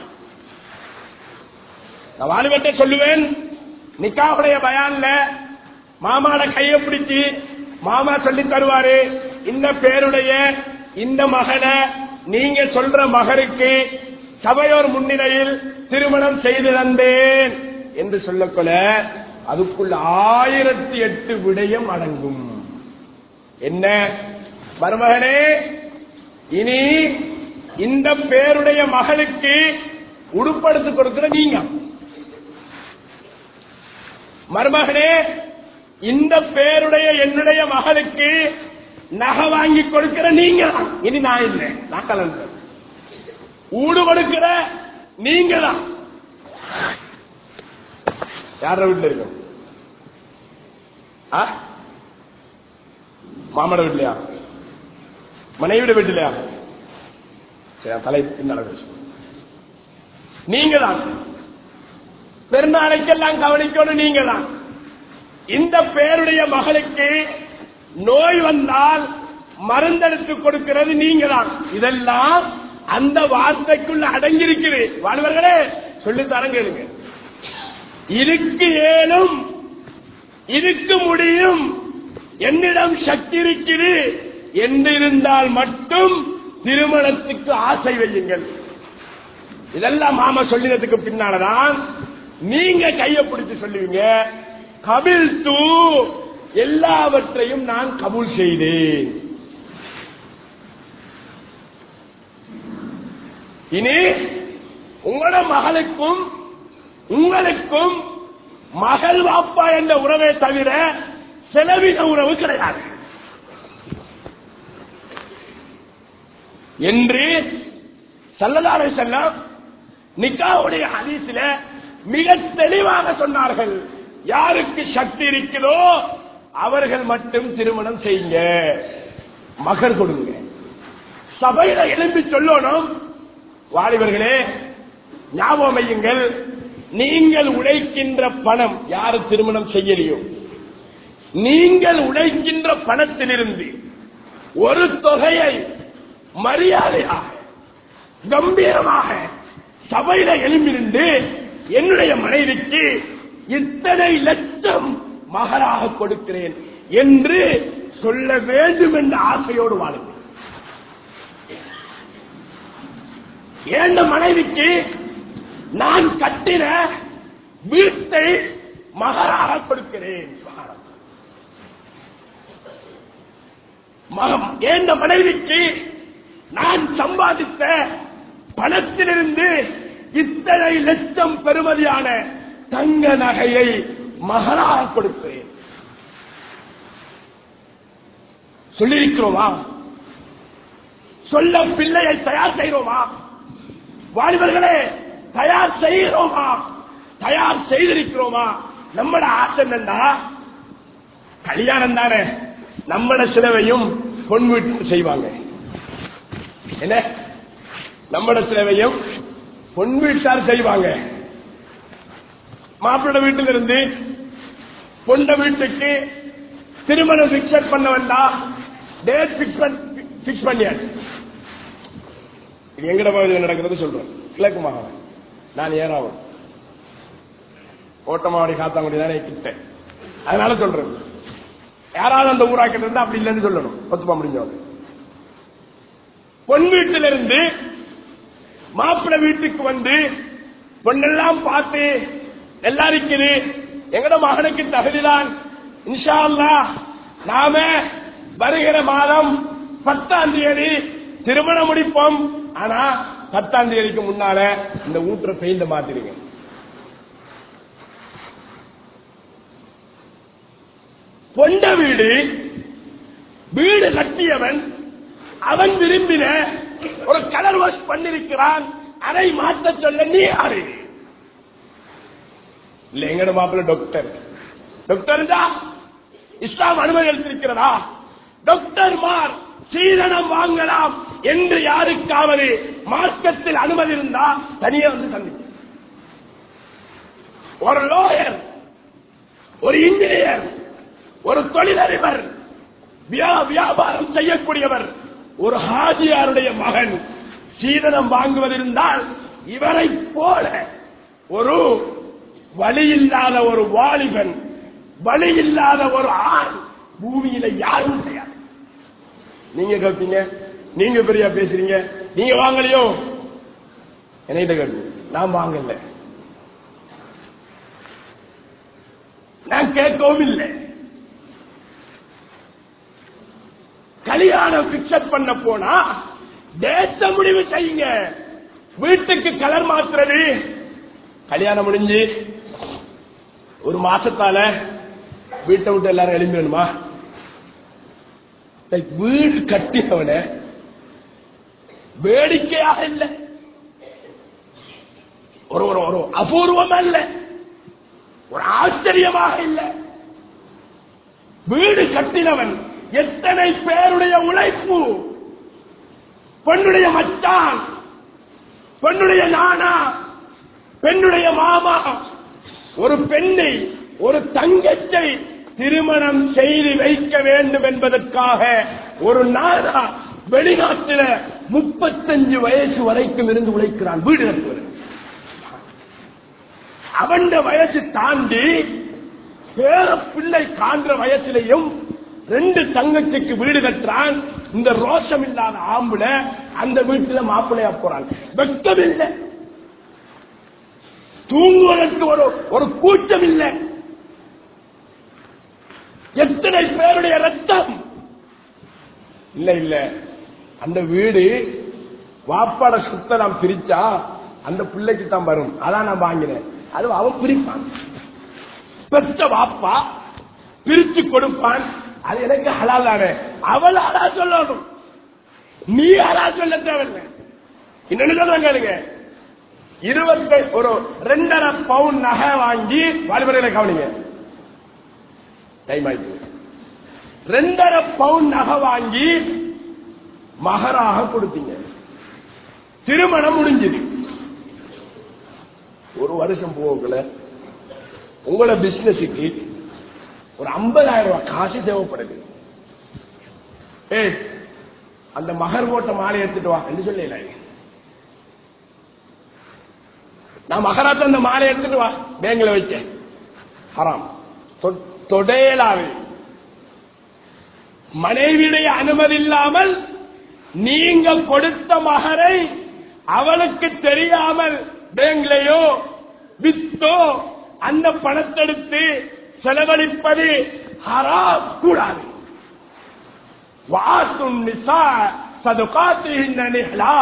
நான் வாலிபத்தை சொல்லுவேன் நிக்காவுடைய பயான்ல மாமாட கையை பிடிச்சு மாமா சொல்லி தருவாரு இந்த பேருடைய இந்த மகனை நீங்க சொல்ற மகருக்கு சபையோர் முன்னிலையில் திருமணம் செய்து தந்தேன் என்று சொல்லக்கொள்ள அதுக்குள்ள ஆயிரத்தி எட்டு விடயம் அடங்கும் என்ன மருமகனே இனி இந்த பேருடைய மகளுக்கு உடுப்படுத்து கொடுக்கிற நீங்க மருமகனே இந்த பேருடைய என்னுடைய மகளுக்கு நகை வாங்கி கொடுக்கிற நீங்க தான். இனி நான் இல்லை நான் கலந்து ஊடு கொடுக்கிற நீங்க தான் யார வீட்டுல இருக்கும் ஆ? மாமட வீட்லயா மனைவிட வீட்டுலயா சரி தலை பின்னால பேசு. நீங்க தான் பெருநாளைக்கெல்லாம் கவனிக்கணும் நீங்க தான் இந்த பேருடைய மகளுக்கு நோய் வந்தால் மருந்தெடுத்து கொடுக்கிறது நீங்க தான் இதெல்லாம் அந்த வார்த்தைக்குள்ள அடங்கியிருக்குது வாழ்வர்களே சொல்லி தரங்க இதுக்கு ஏனும் இதுக்கு முடியும் என்னிடம் சக்தி இருக்குது என்றிருந்தால் மட்டும் திருமணத்துக்கு ஆசை வையுங்கள் இதெல்லாம் மாமா சொல்லினதுக்கு பின்னாலதான் நீங்க கையை பிடிச்சு சொல்லுவீங்க கபில் தூ எல்லாவற்றையும் நான் கபூல் செய்தேன் இனி உங்களோட மகளுக்கும் உங்களுக்கும் மகள் வாப்பா என்ற உறவை தவிர செலவின உறவு கிடையாது என்று சல்லதாரை செல்லம் நிக்காவுடைய ஹதீஸ்ல மிக தெளிவாக சொன்னார்கள் யாருக்கு சக்தி இருக்கிறதோ அவர்கள் மட்டும் திருமணம் செய்யுங்க மகர் கொடுங்க சபையில எழும்பி சொல்லணும் வாலிபர்களே ஞாபகம் வையுங்கள் நீங்கள் உழைக்கின்ற பணம் யாரு திருமணம் செய்யலையோ நீங்கள் உழைக்கின்ற பணத்திலிருந்து ஒரு தொகையை மரியாதையாக கம்பீரமாக சபையில எழும்பிருந்து என்னுடைய மனைவிக்கு இத்தனை லட்சம் மகராக கொடுக்கிறேன் என்று சொல்ல வேண்டும் என்ற ஆசையோடு வாழுங்கள் ஏண்ட மனைவிக்கு நான் கட்டின வீட்டை மகராக கொடுக்கிறேன் மகம் ஏண்ட மனைவிக்கு நான் சம்பாதித்த பணத்திலிருந்து இத்தனை லட்சம் பெறுமதியான தங்க நகையை மகனாக கொடுக்கிறேன் சொல்லியிருக்கிறோமா சொல்ல பிள்ளையை தயார் செய்கிறோமா வாலிபர்களே தயார் செய்கிறோமா தயார் செய்திருக்கிறோமா நம்மட ஆசை என்னண்டா கல்யாணம் தானே நம்மட சிலவையும் பொன் வீட்டு செய்வாங்க என்ன நம்மட சிலவையும் பொன் வீட்டார் செய்வாங்க மாப்பிள்ளை வீட்டில் இருந்து பொண்ட வீட்டுக்கு திருமணம் பிக்சர் பண்ண வேண்டா டேட் பிக்ஸ் பண்ணியாச்சு இது எங்கட பகுதியில் நடக்கிறது சொல்றேன் கிழக்கு மாகாணம் நான் ஏறாவும் ஓட்டமாவடி காத்தாங்குடி தானே கிட்ட அதனால சொல்றேன் யாராவது அந்த ஊராக்கிட்டு இருந்தா அப்படி இல்லைன்னு சொல்லணும் ஒத்துப்பா முடிஞ்சவங்க பொன் வீட்டிலிருந்து மாப்பிள்ளை வீட்டுக்கு வந்து பொண்ணெல்லாம் பார்த்து எல்லாம் இருக்குது எங்கட மகனுக்கு தகுதிதான் இன்ஷா அல்லாஹ் நாம வருகிற மாதம் பத்தாம் தேதி திருமணம் முடிப்போம் ஆனா பத்தாம் தேதிக்கு முன்னால இந்த ஊற்ற பெயிண்ட மாத்திருங்க பொண்ட வீடு வீடு கட்டியவன் அவன் விரும்பின ஒரு கலர் வாஷ் பண்ணிருக்கிறான் அதை மாற்ற சொல்ல நீ யாரு இல்ல எங்கட மாப்பிள்ள டாக்டர் டாக்டர் தான் இஸ்லாம் அனுமதி அளித்திருக்கிறதா டாக்டர் மார் சீதனம் வாங்கலாம் என்று யாருக்காவது மார்க்கத்தில் அனுமதி இருந்தா தனியே வந்து சந்திக்க ஒரு லோயர் ஒரு இன்ஜினியர் ஒரு தொழிலதிபர் வியா- வியாபாரம் செய்யக்கூடியவர் ஒரு ஹாஜியாருடைய மகன் சீதனம் வாங்குவதிருந்தால் இவரை போல ஒரு வழி இல்லாத ஒரு வாலிபன் வழி இல்லாத ஒரு ஆண் பூமியில யாரும் கிடையாது நீங்க கேட்பீங்க நீங்க பெரியா பேசுறீங்க நீங்க வாங்கலையோ என்கிட்ட கேட்டு நான் வாங்கல நான் கேட்கவும் இல்லை கல்யாணம் பிக்சர் பண்ண போனா டேட்ட முடிவு செய்யுங்க வீட்டுக்கு கலர் மாத்துறது கல்யாணம் முடிஞ்சு ஒரு மாசத்தால வீட்டை விட்டு எல்லாரும் எழும்பிடணுமா Like வீடு கட்டினவன வேடிக்கையாக இல்லை ஒரு ஒரு ஒரு அபூர்வம் அல்ல ஒரு ஆச்சரியமாக இல்லை வீடு கட்டினவன் எத்தனை பேருடைய உழைப்பு பெண்ணுடைய மச்சான் பெண்ணுடைய நானா பெண்ணுடைய மாமா ஒரு பெண்ணை ஒரு தங்கச்சை திருமணம் செய்து வைக்க வேண்டும் என்பதற்காக ஒரு நாடா வெளிநாட்டில முப்பத்தஞ்சு வயசு வரைக்கும் இருந்து உழைக்கிறான் வீடு கட்டுவது அவன் வயசு தாண்டி பேர பிள்ளை காண்ற வயசுலையும் ரெண்டு தங்கச்சிக்கு வீடு கட்டுறான் இந்த ரோஷம் இல்லாத ஆம்புல அந்த வீட்டுல மாப்பிள்ளையா போறான் வெட்கம் இல்லை தூங்குவதற்கு ஒரு ஒரு கூச்சம் இல்லை எத்தனை பேருடைய ரத்தம் இல்ல இல்ல அந்த வீடு வாப்பாட சுத்த நாம் பிரிச்சா அந்த பிள்ளைக்கு தான் வரும் அதான் நான் வாங்கினேன் அது அவன் பிரிப்பான் பெற்ற வாப்பா பிரிச்சு கொடுப்பான் அது எனக்கு ஹலால் தானே அவள் ஹலா சொல்லணும் நீ யாரா சொல்ல தேவையில்லை இன்னொன்னு சொல்றேன் கேளுங்க இருபத்தி ஒரு ரெண்டரை பவுன் நகை வாங்கி வாலிபர்களை கவனிங்க டைம் ஆயிடுச்சு ரெண்டரை பவுன் நகை வாங்கி மகராக கொடுத்தீங்க திருமணம் முடிஞ்சது ஒரு வருஷம் போகல உங்களோட பிசினஸுக்கு ஒரு ஐம்பதாயிரம் ரூபாய் காசு தேவைப்படுது ஏய் அந்த மகர் போட்ட மாலை எடுத்துட்டு வா என்று சொல்லல நான் மகராத்த அந்த மாலை எடுத்துட்டு வா பேங்க்ல வச்சேன் ஹராம் தொ- தொடையலாவே மனைவியுடைய அனுமதி இல்லாமல் நீங்க கொடுத்த மகரை அவளுக்கு தெரியாமல் பேங்க்லயோ வித்தோ அந்த பணத்தெடுத்து செலவழிப்பது ஹராம் கூடாது وآتوا النساء صدقاتهن نحلا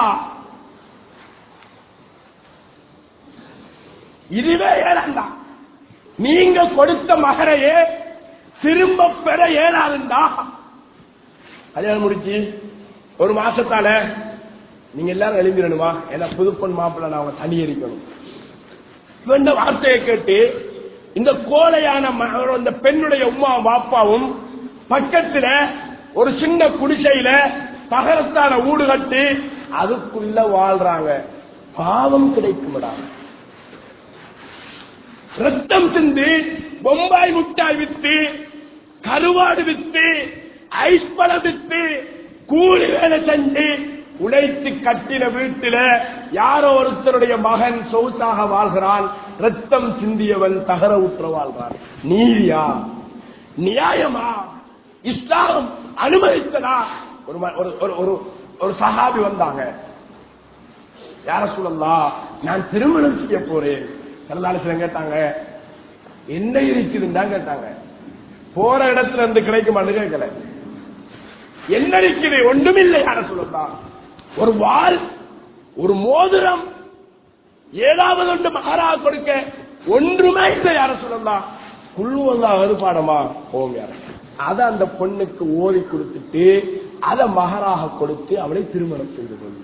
இதுவே ஏழாண்டா நீங்க கொடுத்த மகரையே திரும்ப பெற ஏழாதுண்டா கல்யாணம் முடிச்சு ஒரு மாசத்தால நீங்க எல்லாரும் எழுந்திரணுமா ஏன்னா புதுப்பொன் மாப்பிள்ள நான் அவங்க தனி எரிக்கணும் இந்த வார்த்தையை கேட்டு இந்த கோழையான ம- இந்த பெண்ணுடைய உமா பாப்பாவும் பக்கத்துல ஒரு சின்ன குடிசையில தகரத்தான ஊடு கட்டி அதுக்குள்ள வாழ்றாங்க பாவம் கிடைக்கும்டா ரத்தம் சிந்து பொம்பாய் முட்டாய் வித்து கருவாடு வித்து ஐஸ் பழம் வித்து கூலி வேலை செஞ்சு உழைத்து கட்டின வீட்டில யாரோ ஒருத்தருடைய மகன் சொகுசாக வாழ்கிறான் ரத்தம் சிந்தியவன் தகர உற்ற வாழ்றான் நீதியா நியாயமா இஸ்லாம் அனுமதித்ததா ஒரு ம- ஒரு- ஒரு- ஒரு ஒரு சஹாபி வந்தாங்க யார சொல்லலாம் நான் திருமணம் செய்ய போறேன் சில கேட்டாங்க என்ன இருக்குதுன்னு கேட்டாங்க போற இடத்துல இருந்து கிடைக்குமான்னு கேட்கல என்ன இருக்குது ஒன்றுமில்லை யார சொல்லலாம் ஒரு வாள் ஒரு மோதிரம் ஏதாவது ஒன்று மகாரா கொடுக்க ஒன்றுமே இல்லை யார சொல்லலாம் குள்ளுவல்லா பாடமா ஓம் யார அத அந்த பொண்ணுக்கு ஓதி கொடுத்துட்டு அத மகராக கொடுத்து அவளை திருமணம் செய்து கொள்ளும்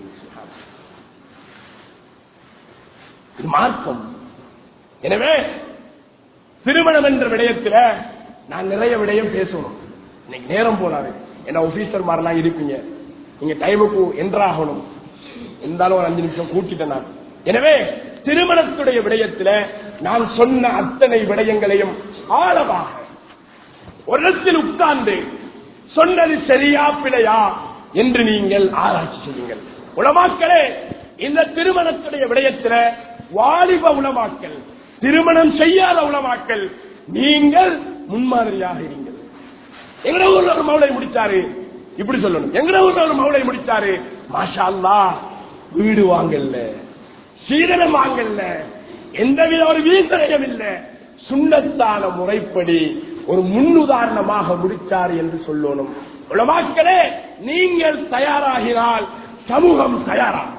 இது மார்க்கம் எனவே திருமணம் என்ற விடயத்துல நான் நிறைய விடயம் பேசணும் இன்னைக்கு நேரம் போனாரு என்ன ஆபீசர் மாதிரிலாம் இருப்பீங்க நீங்க டைமுக்கு என்றாகணும் இருந்தாலும் ஒரு அஞ்சு நிமிஷம் கூட்டிட்டேன் நான் எனவே திருமணத்துடைய விடயத்துல நான் சொன்ன அத்தனை விடயங்களையும் ஆழமாக ஒரு இடத்தில் உட்கார்ந்து சொன்னது சரியா பிழையா என்று நீங்கள் ஆராய்ச்சி செய்யுங்கள் உலமாக்களே இந்த திருமணத்துடைய விடயத்துல வாலிப உலமாக்கல் திருமணம் செய்யாத உலமாக்கல் நீங்கள் முன்மாதிரியாக இருங்கள் எங்கட ஊர்ல ஒரு மவுளை முடிச்சாரு இப்படி சொல்லணும் எங்கட ஊர்ல ஒரு மவுளை முடிச்சாரு மாஷா அல்லாஹ் வீடு வாங்கல்ல சீதனம் வாங்கல்ல எந்தவித ஒரு வீசனையும் இல்ல சுண்ணத்தான முறைப்படி ஒரு முன்னுதாரணமாக முடித்தார் என்று சொல்லணும் உலமாக்களே நீங்கள் தயாராகினால் சமூகம் தயாராகும்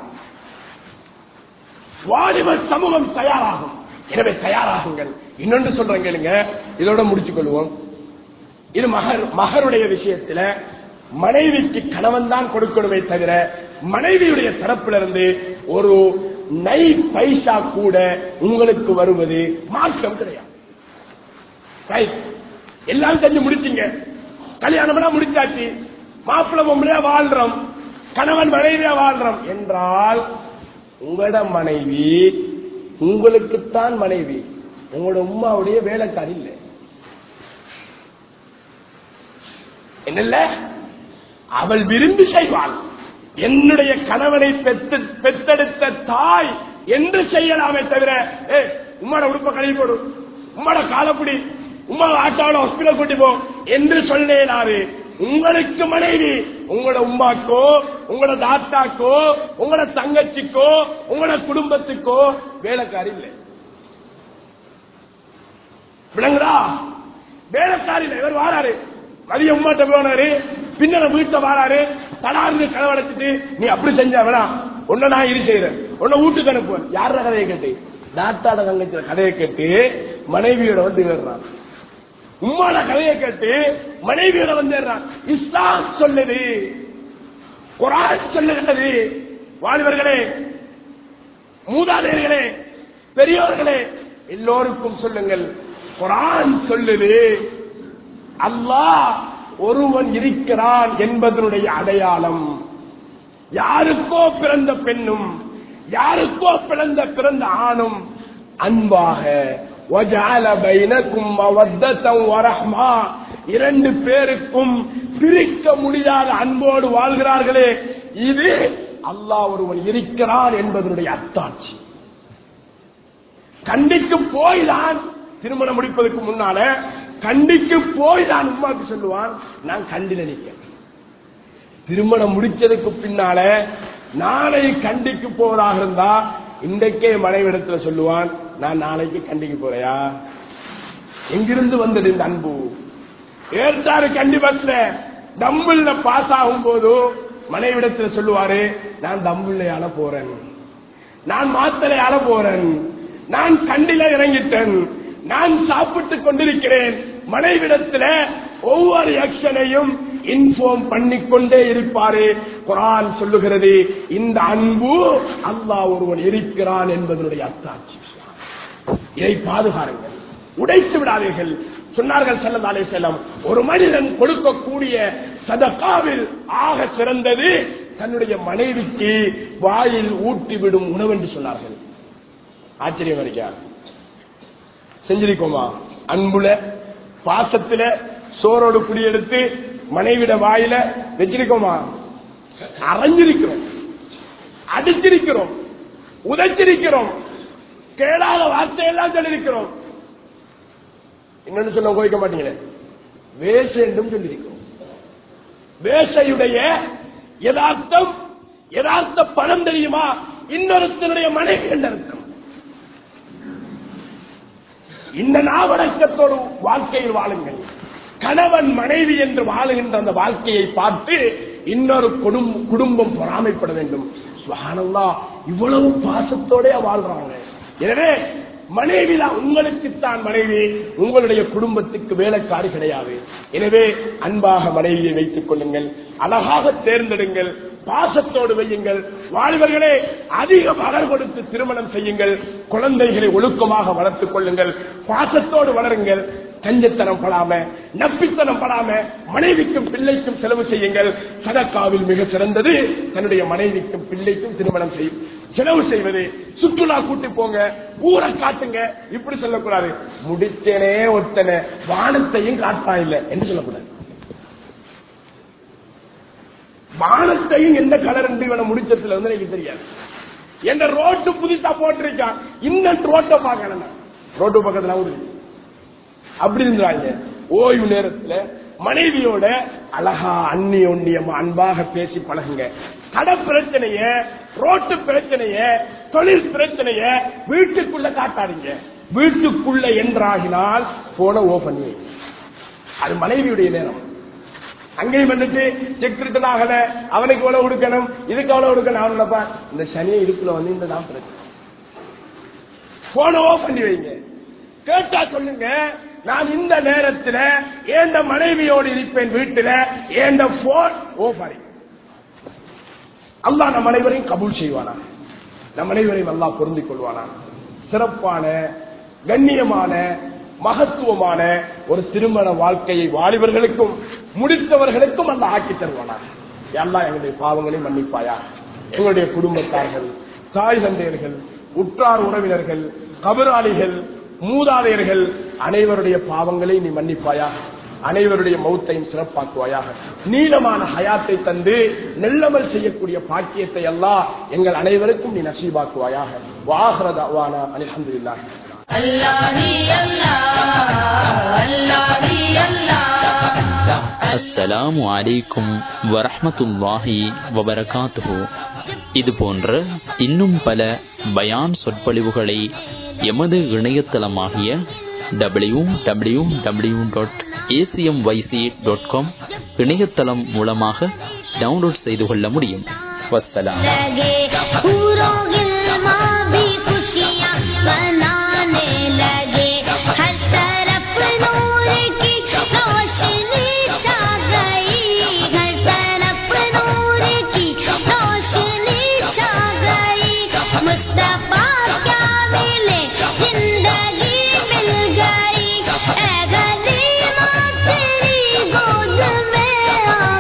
வாலிப சமூகம் தயாராகும் எனவே தயாராகுங்கள் இன்னொன்று சொல்றேன் கேளுங்க இதோட முடிச்சுக் கொள்வோம் இது மகர் மகருடைய விஷயத்துல மனைவிக்கு கணவன் தான் கொடுக்கணுமே தவிர மனைவியுடைய தரப்பிலிருந்து ஒரு நை பைசா கூட உங்களுக்கு வருவது மாற்றம் கிடையாது Right. எல்லாம் செஞ்சு முடிச்சீங்க கல்யாணம் முடிச்சாச்சு மாப்பிள்ளை பொம்பளையா வாழ்றோம் கணவன் மனைவியா வாழ்றோம் என்றால் உங்களோட மனைவி உங்களுக்குத்தான் மனைவி உங்களோட உமாவுடைய வேலைக்காரி இல்லை என்னல்ல அவள் விரும்பி செய்வாள் என்னுடைய கணவனை பெத்து பெத்தெடுத்த தாய் என்று செய்யலாமே தவிர ஏ உம்மோட உடுப்ப கழுவி போடு உம்மோட காலப்படி உமா ஆட்டோட ஹாஸ்பிட்டல் கூட்டி போ என்று சொல்லேனாரு உங்களுக்கு மனைவி உங்களோட உமாக்கோ உங்களோட தாத்தாக்கோ உங்களோட தங்கச்சிக்கோ உங்களோட குடும்பத்துக்கோ வேலைக்காரி இல்லை விளங்குதா வேலைக்காரி இல்லை இவர் வாராரு மதிய உமாட்ட போனாரு பின்னர் வீட்டை வாராரு தடார்ந்து களவடைச்சிட்டு நீ அப்படி செஞ்சா வேணாம் உன்ன நான் இது செய்யறேன் உன்ன வீட்டுக்கு அனுப்புவேன் யார கதையை கேட்டு தாத்தாட தங்கச்சியோட கதையை கேட்டு மனைவியோட வந்து ஏறுறான் உம்மாட கதையை கேட்டு மனைவியோட வந்து ஏறுறான் இஸ்லாம் சொல்லுது குரான் சொல்லுகின்றது வாலிபர்களே மூதாதையர்களே பெரியோர்களே எல்லோருக்கும் சொல்லுங்கள் குரான் சொல்லுது அல்லாஹ் ஒருவன் இருக்கிறான் என்பதனுடைய அடையாளம் யாருக்கோ பிறந்த பெண்ணும் யாருக்கோ பிறந்த பிறந்த ஆணும் அன்பாக وَجَعَلَ بَيْنَكُمْ مَوَدَّةً وَرَحْمَةً இரண்டு பேருக்கும் பிரிக்க முடியாத அன்போடு வாழ்கிறார்களே இது அல்லாஹ் ஒருவன் இருக்கிறான் என்பதனுடைய அத்தாட்சி கண்டிக்கு போய் தான் திருமணம் முடிப்பதற்கு முன்னால கண்டிக்கு போய் தான் உமாக்கு சொல்லுவான் நான் கண்டில நிற்கிறேன் திருமணம் முடிச்சதுக்கு பின்னால நாளை கண்டிக்கு போவதாக இருந்தா இன்றைக்கே மனைவிடத்துல சொல்லுவான் நான் நாளைக்கு கண்டிக்கு போறையா எங்கிருந்து வந்தது இந்த அன்பு ஏற்றாரு கண்டி பஸ்ல தம்புல்ல பாஸ் ஆகும் போது மனைவிடத்துல சொல்லுவாரு நான் தம்புள்ளையால போறேன் நான் மாத்தலையால போறேன் நான் கண்டில இறங்கிட்டேன் நான் சாப்பிட்டுக் கொண்டிருக்கிறேன் மனைவிடத்துல ஒவ்வொரு ஆக்ஷனையும் இன்ஃபார்ம் பண்ணிக்கொண்டே இருப்பாரு குரான் சொல்லுகிறது இந்த அன்பு அல்லாஹ் ஒருவன் இருக்கிறான் என்பதனுடைய அத்தாட்சி இதை பாதுகாருங்கள் உடைத்து விடாதீர்கள் சொன்னார்கள் செல்லதாலே செல்லம் ஒரு மனிதன் கொடுக்கக்கூடிய சதகாவில் ஆக சிறந்தது தன்னுடைய மனைவிக்கு வாயில் ஊட்டிவிடும் உணவு என்று சொன்னார்கள் ஆச்சரியம் இருக்கா செஞ்சிருக்கோமா அன்புல பாசத்துல சோரோடு குடியெடுத்து மனைவிட வாயில வச்சிருக்கோமா அரைஞ்சிருக்கிறோம் அடிச்சிருக்கிறோம் உதைச்சிருக்கிறோம் கேளாத வார்த்தையெல்லாம் சொல்லியிருக்கிறோம் என்னன்னு சொல்ல கோயிக்க மாட்டீங்களே வேஷ என்றும் சொல்லியிருக்கிறோம் வேஷையுடைய யதார்த்தம் யதார்த்த பணம் தெரியுமா இன்னொருத்தனுடைய மனைவி என்ற அர்த்தம் இந்த நாவடக்கத்தோடு வாழ்க்கையில் வாழுங்கள் கணவன் மனைவி என்று வாழுகின்ற அந்த வாழ்க்கையை பார்த்து இன்னொரு குடும்- குடும்பம் பொறாமைப்பட வேண்டும் சுப்ஹானல்லாஹ், இவ்வளவு பாசத்தோட வாழ்றாங்க எனவே மனைவிலா உங்களுக்குத்தான் மனைவி உங்களுடைய குடும்பத்துக்கு வேலைக்காரி கிடையாது எனவே அன்பாக மனைவியை வைத்துக் கொள்ளுங்கள் அழகாக தேர்ந்தெடுங்கள் பாசத்தோடு வையுங்கள் வாழ்வர்களே அதிக மலர் கொடுத்து திருமணம் செய்யுங்கள் குழந்தைகளை ஒழுக்கமாக வளர்த்துக் கொள்ளுங்கள் பாசத்தோடு வளருங்கள் கஞ்சத்தனம் படாம நப்பித்தனம் படாம மனைவிக்கும் பிள்ளைக்கும் செலவு செய்யுங்கள் சதக்காவில் மிக சிறந்தது தன்னுடைய மனைவிக்கும் பிள்ளைக்கும் திருமணம் செய்யும் செலவு செய்வது சுற்றுலா கூட்டி போங்க ஊரை காட்டுங்க இப்படி சொல்லக்கூடாது முடிச்சனே ஒத்தனை வானத்தையும் காட்டா இல்ல என்று சொல்லக்கூடாது வானத்தையும் எந்த கலர் என்று இவனை முடிச்சதுல வந்து எனக்கு தெரியாது எந்த ரோட்டு புதுசா போட்டிருக்கான் இந்த ரோட்டை பார்க்கணும் நான். ரோட்டு பக்கத்துல ஒரு அப்படி இருந்தாங்க ஓய்வு நேரத்துல மனைவியோட அழகா அந்நி ஒன்னியமா அன்பாக பேசி பழகுங்க கடை பிரச்சனைய ரோட்டு பிரச்சனைய தொழில் பிரச்சனைய வீட்டுக்குள்ள காட்டாதீங்க வீட்டுக்குள்ள என்றாகினால் போன ஓ பண்ணி வைங்க. அது மனைவியுடைய நேரம் அங்கேயும் வந்துட்டு செக் ரிட்டன் ஆகல அவனுக்கு எவ்வளவு கொடுக்கணும் இதுக்கு எவ்வளவு கொடுக்கணும் அவன் நினைப்பா இந்த சனியை இடுப்புல வந்து இந்த தான் பிரச்சனை போன ஓ பண்ணி வைங்க கேட்டா சொல்லுங்க நான் இந்த நேரத்துல ஏண்ட மனைவியோடு இருப்பேன் வீட்டுல ஏண்ட போன் ஓ பாரு அல்லாஹ் நம் அனைவரையும் கபூல் செய்வானா நம் அனைவரையும் அல்லாஹ் பொருந்திக் கொள்வானா சிறப்பான கண்ணியமான மகத்துவமான ஒரு திருமண வாழ்க்கையை வாலிபர்களுக்கும் முடித்தவர்களுக்கும் அல்ல ஆக்கி தருவானா எல்லாம் எங்களுடைய பாவங்களை மன்னிப்பாயா எங்களுடைய குடும்பத்தார்கள் தாய் தந்தையர்கள் உற்றார் உறவினர்கள் கபராளிகள் மூதாதையர்கள் அனைவருடைய பாவங்களை நீ மன்னிப்பாயாக அனைவருடைய மௌத்தையும் சிறப்பாக்குவாயாக நீளமான ஹயாத்தை தந்து நெல்லமல் செய்யக்கூடிய பாக்கியத்தை எல்லாம் எங்கள் அனைவருக்கும் நீ நசீபாக்குவாயாக வாகரதாவானா அல்ஹம்துலில்லாஹ் Allah hi Allah, Allah hi Allah. அஸ்ஸலாமு அலைக்கும் வரஹ்மத்துல்லாஹி வபரகாத்துஹு இது போன்ற இன்னும் பல பயான் சொற்பொழிவுகளை எமது இணையதளமாகிய W W W dot ACM YC dot com இணையதளம் மூலமாக டவுன்லோட் செய்து கொள்ள முடியும் வஸ்ஸலாம் लगे पूरों गिलमा भी खुशियाँ मनाने लगे हर तरफ नूर की रोशनी छा गई हर तरफ नूर की रब्बा क्या मिले जिंदगी मिल गई ऐ गरीबा तेरी गोद में आ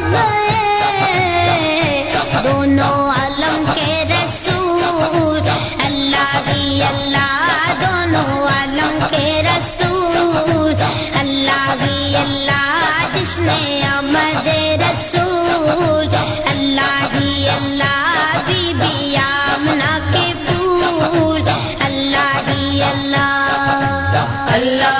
गए दोनों आलम के रसूल अल्लाह ही अल्लाह दोनों आलम के रसूल अल्लाह ही अल्लाह जिसने अमद रसूल अल्लाह ही अल्लाह बीबी आमना के फूल अल्लाह ही अल्लाह अल्लाह